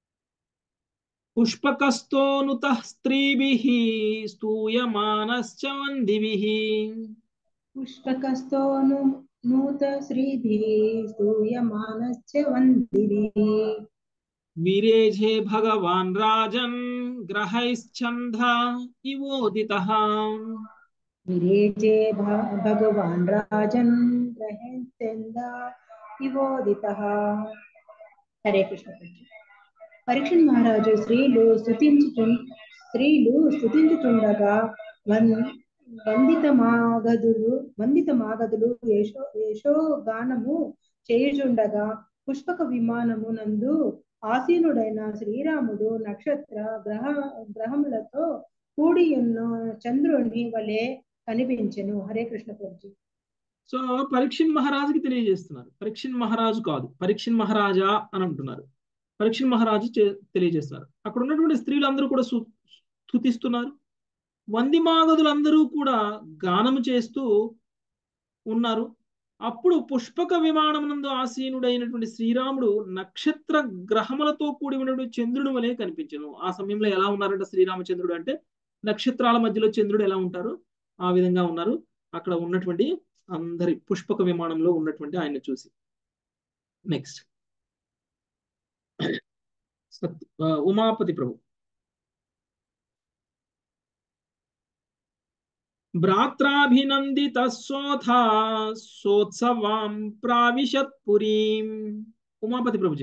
పుష్పకస్తోనుత స్త్రీభిః స్తూయమానశ్చ వందిభిః పుష్పకస్తోను నూత శ్రీభిः స్తూయమానశ్చ వందిभिः విరేజే భగవాన్ రాజన్ గ్రహైశ్చంద ఇవోదితః विरेजे भ- भगवान् राजन् ग्रहेन्द्र इवोदितः హరే కృష్ణ పరీక్షణ్ మహారాజు స్త్రీలు స్థుతించు స్త్రీలు స్థుతించుచుండగా వన్ వందితమాగదులు వందితమాగదులు యశో యశోగానము చేయుచుండగా పుష్పక విమానము నందు ఆసీనుడైన శ్రీరాముడు నక్షత్ర గ్రహ గ్రహములతో కూడి ఉన్న చంద్రుని వలె కనిపించెను హరే కృష్ణ ప్రభుజీ సో పరీక్షణ్ మహారాజుకి తెలియజేస్తున్నారు పరీక్షణ్ మహారాజు కాదు పరీక్షణ్ మహారాజా అని అంటున్నారు పరీక్షణ్ మహారాజు చే- తెలియజేస్తున్నారు అక్కడ ఉన్నటువంటి స్త్రీలందరూ కూడా సు- స్తుతిస్తున్నారు వందిమాగదులందరూ కూడా గానము చేస్తూ ఉన్నారు అప్పుడు పుష్పక విమానమునందు ఆసీనుడైనటువంటి శ్రీరాముడు నక్షత్ర గ్రహములతో కూడి ఉన్నటువంటి చంద్రుడు వలె కనిపించను ఆ సమయంలో ఎలా ఉన్నారంటే శ్రీరామచంద్రుడు అంటే నక్షత్రాల మధ్యలో చంద్రుడు ఎలా ఉంటారు ఆ విధంగా ఉన్నారు అక్కడ ఉన్నటువంటి అందరి పుష్పక విమానంలో ఉన్నటువంటి ఆయన చూసి నెక్స్ట్ సత్య ఆ, ఉమాపతి ప్రభు భ్రాత్రాభినందిత సోథా సోత్సవాం ప్రావిశత్ పురీం ఉమాపతి ప్రభుజీ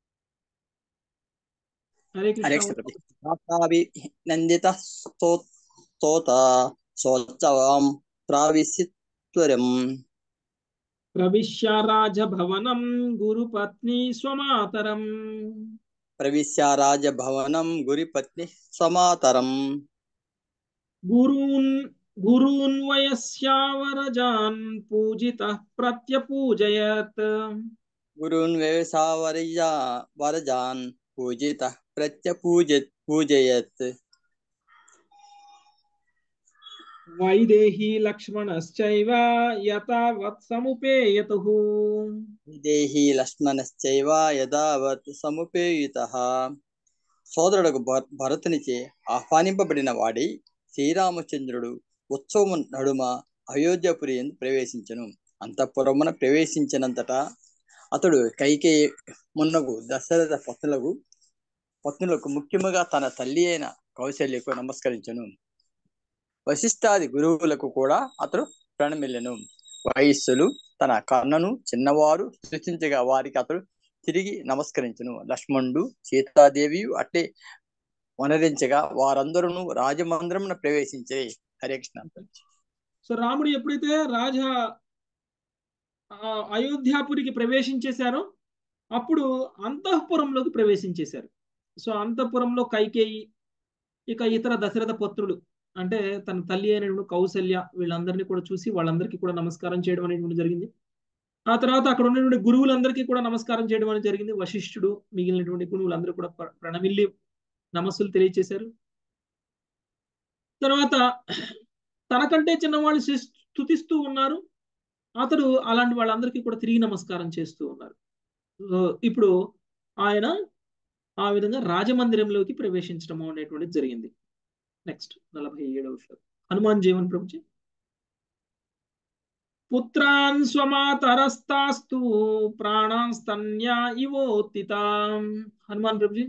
హరే హరే కృష్ణ కృష్ణ మాతాభినందిత స్తోత సోత్సవం ప్రావిశిత్వరం ప్రవిశ్య రాజభవనం గురుపత్ని స్వమాతరం ప్రవిశ్య రాజభవనం గురిపత్ని సమాతరం గురూన్ గురూన్ వయస్యావరజాన్ పూజిత ప్రత్యపూజయత్ గురున్ వ్యవసావర్య వరజాన్ పూజిత ప్రత్యపూజ పూజయత్ వైదేహీ లక్ష్మణశ్చైవ యథావత్ సముపేయతుః దేహి లక్ష్మణశ్చైవ యథావత్ సముపేయుతః సోదరుడు భర- భరతునిచే ఆహ్వానింపబడిన వాడి శ్రీరామచంద్రుడు ఉత్సవం నడుమ అయోధ్యపురి ఎందు ప్రవేశించను అంతఃపురమున ప్రవేశించినంతటా అతడు కైకేయి మున్నగు దశరథ పత్నులకు పత్నులకు ముఖ్యముగా తన తల్లి అయిన కౌశల్యకు నమస్కరించను వశిష్ఠాది గురువులకు కూడా అతడు ప్రణమిల్లెను వయస్సులు తన కర్ణను చిన్నవారు సృష్టించగా వారికి అతడు తిరిగి నమస్కరించును లక్ష్మణుడు సీతాదేవి అట్లే వనరించగా వారందరూ రాజమందిరమున ప్రవేశించే హరే కృష్ణ సో రాముడు ఎప్పుడైతే రాజా ఆ, అయోధ్యాపురికి ప్రవేశించేశారో అప్పుడు అంతఃపురంలోకి ప్రవేశించేశారు సో అంతఃపురంలో కైకేయి ఇక ఇతర దశరథ పుత్రులు అంటే తన తల్లి అయినటువంటి కౌసల్య వీళ్ళందరినీ కూడా చూసి వాళ్ళందరికీ కూడా నమస్కారం చేయడం అనేటువంటి జరిగింది ఆ తర్వాత అక్కడ ఉన్నటువంటి గురువులందరికీ కూడా నమస్కారం చేయడం అనేది జరిగింది వశిష్ఠుడు మిగిలినటువంటి గురువులందరూ కూడా ప్ర- ప్రణమిల్లి నమస్సులు తెలియచేశారు తర్వాత తనకంటే చిన్నవాళ్ళు శిస్- స్తుతిస్తూ ఉన్నారు అతడు అలాంటి వాళ్ళందరికీ కూడా తిరిగి నమస్కారం చేస్తూ ఉన్నారు సో ఇప్పుడు ఆయన ఆ విధంగా రాజమందిరంలోకి ప్రవేశించడం అనేటువంటిది జరిగింది నెక్స్ట్ నలభై ఏడవ శ్లోకం హనుమాన్ జీవన్ ప్రభుజీ పుత్రాన్ స్వమాతరస్తాస్తు ప్రాణాస్తన్యా ఇవోత్తితాం హనుమాన్ ప్రభుజీ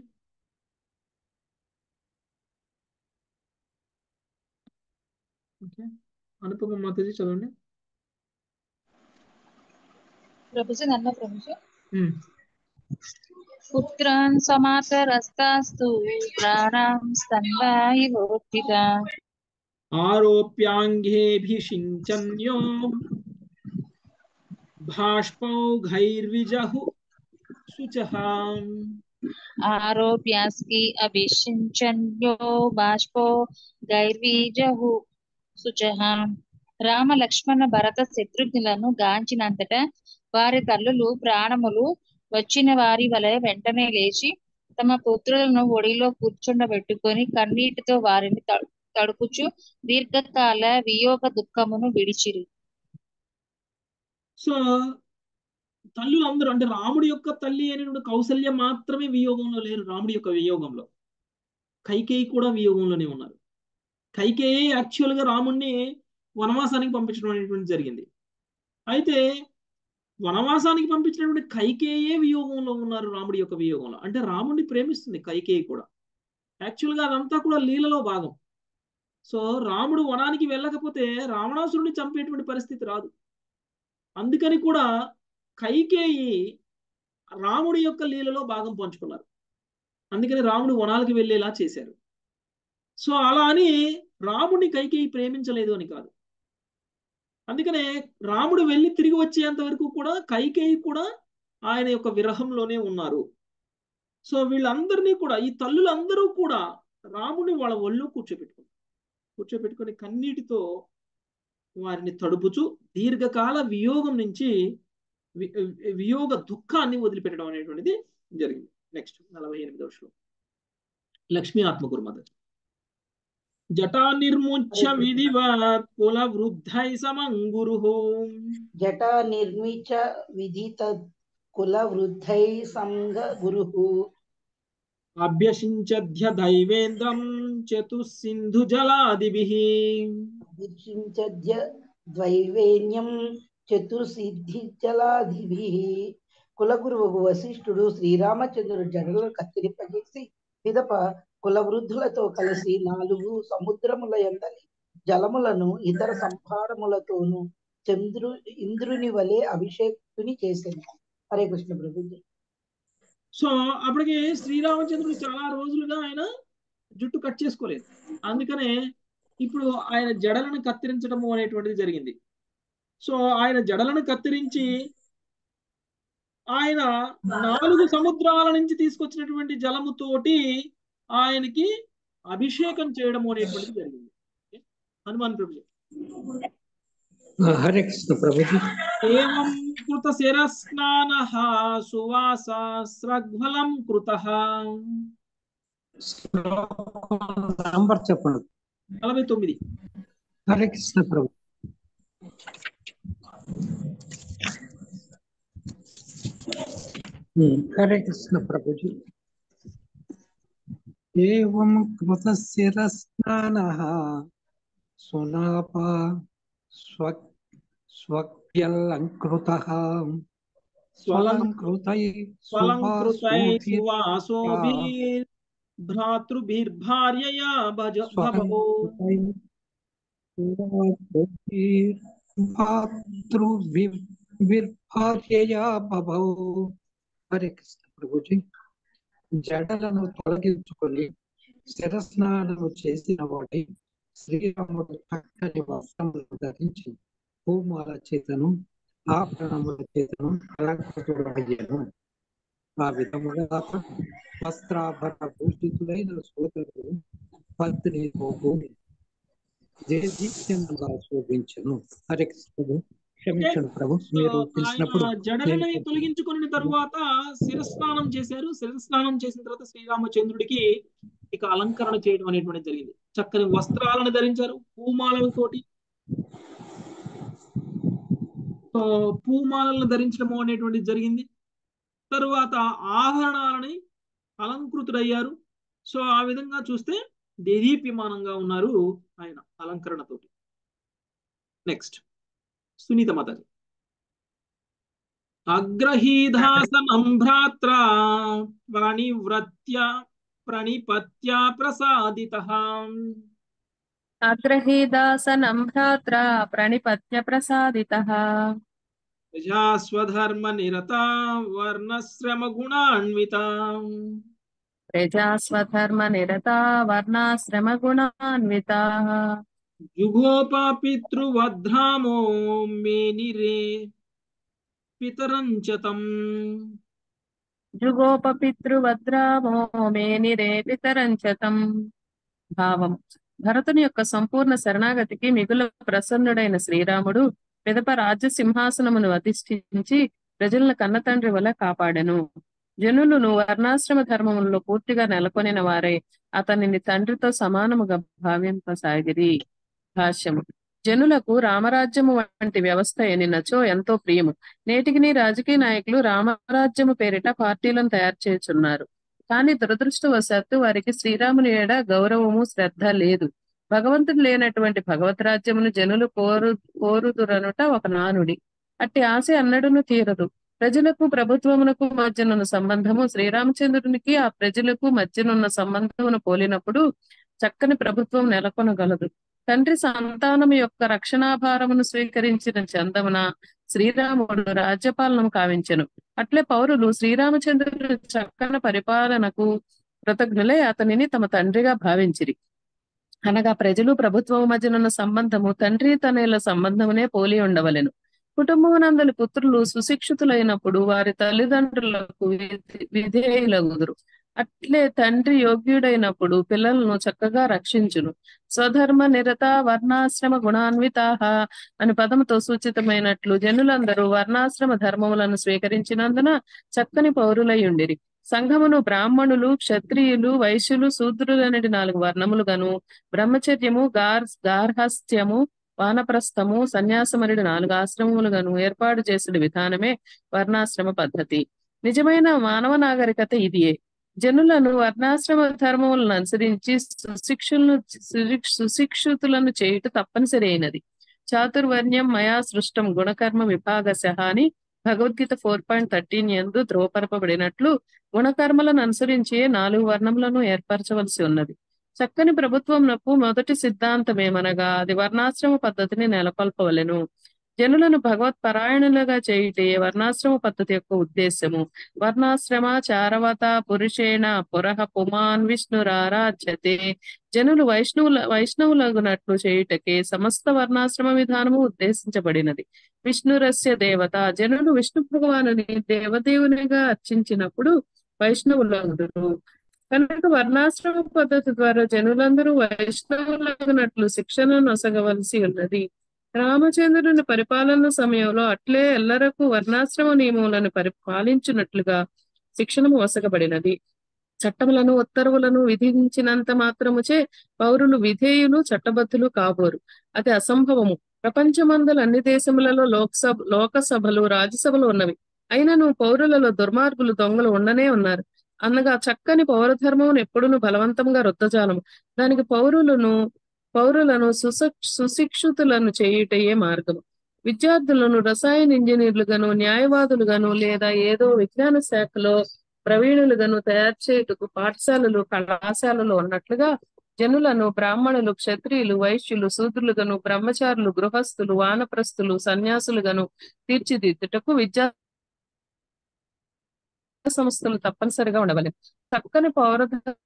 ఓకే అనుపమ మాతాజీ చదవండి ప్రభుజీ నన్న ప్రభుజీ ఉమ్. పుత్రాన్ సమాతరస్తాస్తు ప్రాణాం స్తన్వాయివోత్తిత ఆరోప్యాంఘేభిషించన్యో బాష్పౌఘైర్విజహు శుచహాం ఆరోప్యాస్కి అభిషించన్యో బాష్పో గైర్వీజహు శుచహాం రామ లక్ష్మణ భరత శత్రుఘ్నులను గాంచినంతట వారి తల్లులు ప్రాణములు వచ్చిన వారి వలె వెంటనే లేచి తమ పుత్రులను ఒడిలో కూర్చుండబెట్టుకొని కన్నీటితో వారిని తడు- తడుపుచు దీర్ఘకాల వియోగ దుఃఖమును విడిచిరి సో తల్లులు అందరూ అంటే రాముడి యొక్క తల్లి అయినటువంటి కౌసల్య మాత్రమే వియోగంలో లేరు రాముడి యొక్క వియోగంలో కైకేయి కూడా వియోగంలోనే ఉన్నారు కైకేయి యాక్చువల్ గా రాముడిని వనవాసానికి పంపించడం అనేటువంటి జరిగింది అయితే వనవాసానికి పంపించినటువంటి కైకేయే వియోగంలో ఉన్నారు రాముడి యొక్క వియోగంలో అంటే రాముడిని ప్రేమిస్తుంది కైకేయి కూడా యాక్చువల్ గా అదంతా కూడా లీలలో భాగం సో రాముడు వనానికి వెళ్ళకపోతే రావణాసురుడిని చంపేటువంటి పరిస్థితి రాదు అందుకని కూడా కైకేయి రాముడి యొక్క లీలలో భాగం పంచుకున్నారు అందుకని రాముడు వనాలకు వెళ్ళేలా చేశారు సో అలా అని రాముడిని కైకేయి ప్రేమించలేదు అని కాదు అందుకనే రాముడు వెళ్ళి తిరిగి వచ్చేంత వరకు కూడా కైకేయి కూడా ఆయన యొక్క విరహంలోనే ఉన్నారు సో వీళ్ళందరినీ కూడా ఈ తల్లులందరూ కూడా రాముని వాళ్ళ ఒళ్ళు కూర్చోబెట్టుకున్నారు కూర్చోబెట్టుకుని కన్నీటితో వారిని తడుపుచు దీర్ఘకాల వియోగం నుంచి వియోగ దుఃఖాన్ని వదిలిపెట్టడం అనేటువంటిది జరిగింది నెక్స్ట్ నలభై ఎనిమిదవ శ్లోకం లక్ష్మీ ఆత్మగురుమద జటా నిర్ముచ్య విధివత్ కుల వృద్ధై సమంగురు జటా నిర్మిచ విధిత కుల వృద్ధై సంగ గురు అభ్యసించధ్య దైవేంద్రం చతుసింధు జలాదిభి అభ్యసించధ్య ద్వైవేన్యం చతుర్సిద్ధి జలాదిభి కులగురువు వశిష్ఠుడు శ్రీరామచంద్రుడు జడలను కత్తిరింపజేసి పిదప కులవృద్ధులతో కలిసి నాలుగు సముద్రముల ఎందలి జలములను ఇతర సంభారములతోనూ చంద్రు ఇంద్రుని వలె అభిషేకుని చేసింది హరే కృష్ణ ప్రభుజీ సో అప్పటికి శ్రీరామచంద్రుడు చాలా రోజులుగా ఆయన జుట్టు కట్ చేసుకోలేదు అందుకనే ఇప్పుడు ఆయన జడలను కత్తిరించడము అనేటువంటిది జరిగింది సో ఆయన జడలను కత్తిరించి ఆయన నాలుగు సముద్రాల నుంచి తీసుకొచ్చినటువంటి జలముతోటి ఆయనకి అభిషేకం చేయడం అనేటువంటిది జరిగింది హనుమాన్ ప్రభు హరే కృష్ణ ప్రభుజీ ఏం కృత శిరస్నాన సువాసస్రగ్ఫలం కృత నంబర్ చెప్పండి నలభై తొమ్మిది హరే కృష్ణ ప్రభు హరే కృష్ణ ప్రభుజీ ఏం కృత శిరస్నాన సునాప స్వ స్వప్యలంకృత స్వలంకృతై స్వలంకృతై సువాసోభిర్ భ్రాతృభిర్భార్యయా భజ భవో భాతృవిర్భార్యయా భవౌ హరే కృష్ణ ప్రభుజీ జడలను తొలగించుకొని శిరస్నానము చేసిన వాడి శ్రీరాముడు చక్కని వస్త్రములు ధరించి పూమాల చేతను ఆభరణముల చేతను అలంకృతుడు అయ్యాను ఆ విధముగా వస్త్రాభరణ భూషితులైన సోదరుడు పత్ని భూమి జయదీప్యంగా శోభించను హరే కృష్ణుడు క్షమించండి ప్రభు మీరు పిలిచినప్పుడు ఆయన జడలని తొలగించుకున్న తరువాత శిరస్నానం చేశారు శిరస్నానం చేసిన తర్వాత శ్రీరామచంద్రుడికి ఇక అలంకరణ చేయడం అనేటువంటిది జరిగింది చక్కని వస్త్రాలను ధరించారు పూమాలతోటి పూమాలను ధరించడం అనేటువంటిది జరిగింది తరువాత ఆభరణాలని అలంకృతుడయ్యారు సో ఆ విధంగా చూస్తే దేదీప్యమానంగా ఉన్నారు ఆయన అలంకరణతోటి నెక్స్ట్ సునీత మాతాజీ అగ్రహీధాసనం భ్రాత్ర ప్రణివ్రత్య ప్రణిపత్య ప్రసాదిత అగ్రహీదాసనం భ్రాత్ర ప్రణిపత్య ప్రసాదిత ప్రజాస్వధర్మ నిరత వర్ణశ్రమ గుణాన్విత ప్రజాస్వధర్మ నిరత వర్ణాశ్రమ గుణాన్విత జుగోప పితృవధ్రామో మేనిరే పితరంచతం జుగోప పితృవద్రామో మేనిరే పితరంచతం భావం భరతుని యొక్క సంపూర్ణ శరణాగతికి మిగుల ప్రసన్నుడైన శ్రీరాముడు పిదప రాజ్య సింహాసనమును అధిష్ఠించి ప్రజలను కన్నతండ్రి వల్ల కాపాడెను జనులు వర్ణాశ్రమ ధర్మములలో పూర్తిగా నెలకొనిన వారే అతనిని తండ్రితో సమానముగా భావింపసాగిరి భాష్యము జనులకు రామరాజ్యము వంటి వ్యవస్థ ఎనినచో ఎంతో ప్రియము నేటికి రాజకీయ నాయకులు రామరాజ్యము పేరిట పార్టీలను తయారు చేస్తున్నారు కానీ దురదృష్టవశాత్తు వారికి శ్రీరాముని ఏడ గౌరవము శ్రద్ధ లేదు భగవంతుడు లేనటువంటి భగవత్ రాజ్యమును జనులు కోరు కోరుదురనుట ఒక నానుడి అట్టి ఆశ అన్నడును తీరదు ప్రజలకు ప్రభుత్వమునకు మధ్యనున్న సంబంధము శ్రీరామచంద్రునికి ఆ ప్రజలకు మధ్యనున్న సంబంధమును పోలినప్పుడు చక్కని ప్రభుత్వం నెలకొనగలదు తండ్రి సంతానం యొక్క రక్షణాభారమును స్వీకరించిన చందమున శ్రీరాముడు రాజ్యపాలనం కావించెను అట్లే పౌరులు శ్రీరామచంద్రుడు చక్కని పరిపాలనకు కృతజ్ఞులై అతనిని తమ తండ్రిగా భావించిరి అనగా ప్రజలు ప్రభుత్వం మధ్యనున్న సంబంధము తండ్రి తనయుల సంబంధమునే పోలి ఉండవలెను కుటుంబమునందలి పుత్రులు సుశిక్షితులైనప్పుడు వారి తల్లిదండ్రులకు విధి- విధేయులగుదురు అట్లే తండ్రి యోగ్యుడైనప్పుడు పిల్లలను చక్కగా రక్షించును స్వధర్మ నిరత వర్ణాశ్రమ గుణాన్వితాహ అని పదముతో సూచితమైనట్లు జనులందరూ వర్ణాశ్రమ ధర్మములను స్వీకరించినందున చక్కని పౌరులై ఉండిరి సంఘమును బ్రాహ్మణులు క్షత్రియులు వైశ్యులు శూద్రులనేటి నాలుగు వర్ణములుగాను బ్రహ్మచర్యము గార్ గార్హస్థ్యము వానప్రస్థము సన్యాసమనుడి నాలుగు ఆశ్రమములుగాను ఏర్పాటు చేసిన విధానమే వర్ణాశ్రమ పద్ధతి నిజమైన మానవ నాగరికత ఇదియే జనులను వర్ణాశ్రమ ధర్మములను అనుసరించి సుశిక్షులను సుశిక్ష- సుశిక్షితులను చేయుట తప్పనిసరి అయినది చాతుర్వర్ణ్యం మయా సృష్టం గుణకర్మ విభాగశ అని భగవద్గీత ఫోర్ పాయింట్ థర్టీన్ ఎందు ధ్రువపరపబడినట్లు గుణకర్మలను అనుసరించి నాలుగు వర్ణములను ఏర్పరచవలసి ఉన్నది చక్కని ప్రభుత్వంనకు మొదటి సిద్ధాంతమేమనగా అది వర్ణాశ్రమ పద్ధతిని నెలకొల్పవలెను జనులను భగవత్ పరాయణులుగా చేయుటే వర్ణాశ్రమ పద్ధతి యొక్క ఉద్దేశము వర్ణాశ్రమ చారవత పురుషేణ పురహ పుమాన్ విష్ణురారాధ్యతే జనులు వైష్ణవుల వైష్ణవులగునట్లు చేయుటకే సమస్త వర్ణాశ్రమ విధానము ఉద్దేశించబడినది విష్ణురస్య దేవత జనులు విష్ణు భగవానుని దేవదేవునిగా అర్చించినప్పుడు వైష్ణవులగుదురు కనుక వర్ణాశ్రమ పద్ధతి ద్వారా జనులందరూ వైష్ణవులగినట్లు శిక్షణ నొసగవలసి ఉన్నది రామచంద్రుని పరిపాలన సమయంలో అట్లే ఎల్లరకు వర్ణాశ్రమ నియమములను పరిపాలించినట్లుగా శిక్షణము వసగబడినది చట్టములను ఉత్తర్వులను విధించినంత మాత్రముచే పౌరులు విధేయులు చట్టబద్ధులు కాబోరు అది అసంభవము ప్రపంచమందల అన్ని దేశములలో లోక్సభ లోకసభలు రాజ్యసభలు ఉన్నవి అయినను పౌరులలో దుర్మార్గులు దొంగలు ఉండనే ఉన్నారు అనగా చక్కని పౌరధర్మమును ఎప్పుడును బలవంతంగా రుద్దజాలము దానికి పౌరులను పౌరులను సుస సుశిక్షితులను చేయుటయే మార్గము విద్యార్థులను రసాయన ఇంజనీర్లుగాను న్యాయవాదులుగాను లేదా ఏదో విజ్ఞాన శాఖలో ప్రవీణులుగాను తయారు చేయుటకు పాఠశాలలు కళాశాలలు ఉన్నట్లుగా జనులను బ్రాహ్మణులు క్షత్రియులు వైశ్యులు శూద్రులుగాను బ్రహ్మచారులు గృహస్థులు వానప్రస్థులు సన్యాసులుగాను తీర్చిదిద్దుటకు విద్యా సంస్థలు తప్పనిసరిగా ఉండవలేదు చక్కని పౌర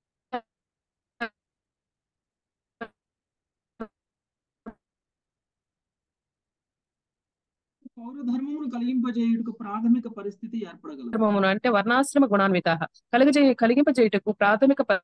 పౌర ధర్మమును కలిగింపజేయుటకు ప్రాథమిక పరిస్థితి ఏర్పడగలదు ధర్మమును అంటే వర్ణాశ్రమ గుణాన్విత కలిగజే కలిగింపజేయుటకు ప్రాథమిక ప-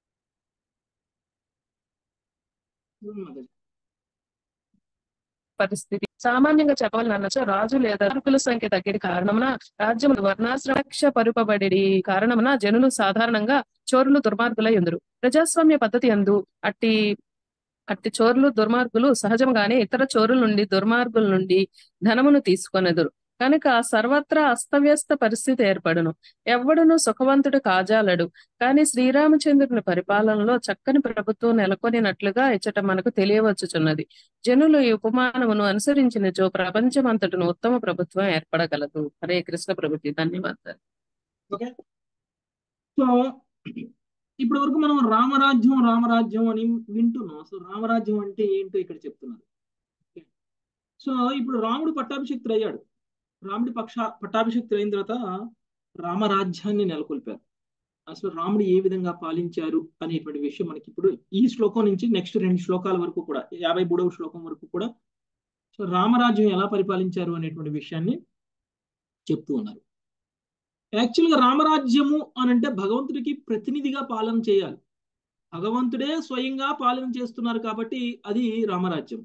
పరిస్థితి సామాన్యంగా చెప్పాలన్నచో రాజు లేదా అర్హుల సంఖ్య తగ్గడి కారణమున రాజ్యము వర్ణాశ్రమక్ష పరుపబడి కారణమున జనులు సాధారణంగా చోరులు దుర్మార్గులై ఉందరు ప్రజాస్వామ్య పద్ధతి అందు అట్టి అట్టి చోరులు దుర్మార్గులు సహజంగానే ఇతర చోరుల నుండి దుర్మార్గుల నుండి ధనమును తీసుకొనెదురు కనుక సర్వత్రా అస్తవ్యస్త పరిస్థితి ఏర్పడును ఎవ్వడును సుఖవంతుడు కాజాలడు కానీ శ్రీరామచంద్రుని పరిపాలనలో చక్కని ప్రభుత్వం నెలకొనినట్లుగా ఇచ్చట మనకు తెలియవచ్చుచున్నది జనులు ఈ ఉపమానమును అనుసరించినచో ప్రపంచమంతటను ఉత్తమ ప్రభుత్వం ఏర్పడగలదు హరే కృష్ణ ప్రభుత్వ ధన్యవాదాలు ఓకే సో ఇప్పటి వరకు మనం రామరాజ్యం రామరాజ్యం అని వింటున్నాం అసలు రామరాజ్యం అంటే ఏంటో ఇక్కడ చెప్తున్నారు ఓకే. సో ఇప్పుడు రాముడు పట్టాభిషిక్తుడు అయ్యాడు రాముడి పక్ష పట్టాభిషిక్తుడు అయిన తర్వాత రామరాజ్యాన్ని నెలకొల్పారు అసలు రాముడు ఏ విధంగా పాలించారు అనేటువంటి విషయం మనకి ఇప్పుడు ఈ శ్లోకం నుంచి నెక్స్ట్ రెండు శ్లోకాల వరకు కూడా యాభై మూడవ శ్లోకం వరకు కూడా సో రామరాజ్యం ఎలా పరిపాలించారు అనేటువంటి విషయాన్ని చెప్తూ ఉన్నారు యాక్చువల్గా రామరాజ్యము అని అంటే భగవంతుడికి ప్రతినిధిగా పాలన చేయాలి భగవంతుడే స్వయంగా పాలన చేస్తున్నారు కాబట్టి అది రామరాజ్యం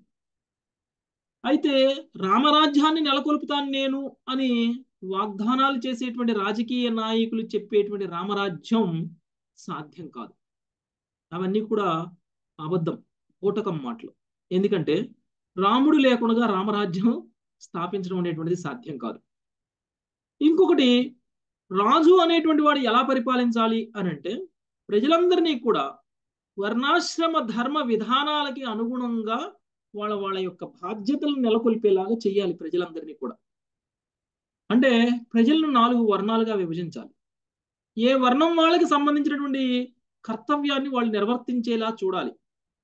అయితే రామరాజ్యాన్ని నెలకొల్పుతాను నేను అని వాగ్దానాలు చేసేటువంటి రాజకీయ నాయకులు చెప్పేటువంటి రామరాజ్యం సాధ్యం కాదు అవన్నీ కూడా అబద్ధం పూటకం మాటలు ఎందుకంటే రాముడు లేకుండా రామరాజ్యం స్థాపించడం అనేటువంటిది సాధ్యం కాదు ఇంకొకటి రాజు అనేటువంటి వాడు ఎలా పరిపాలించాలి అని అంటే ప్రజలందరినీ కూడా వర్ణాశ్రమ ధర్మ విధానాలకి అనుగుణంగా వాళ్ళ వాళ్ళ యొక్క బాధ్యతలను నెలకొల్పేలాగా చేయాలి ప్రజలందరినీ కూడా అంటే ప్రజలను నాలుగు వర్ణాలుగా విభజించాలి ఏ వర్ణం వాళ్ళకి సంబంధించినటువంటి కర్తవ్యాన్ని వాళ్ళు నిర్వర్తించేలా చూడాలి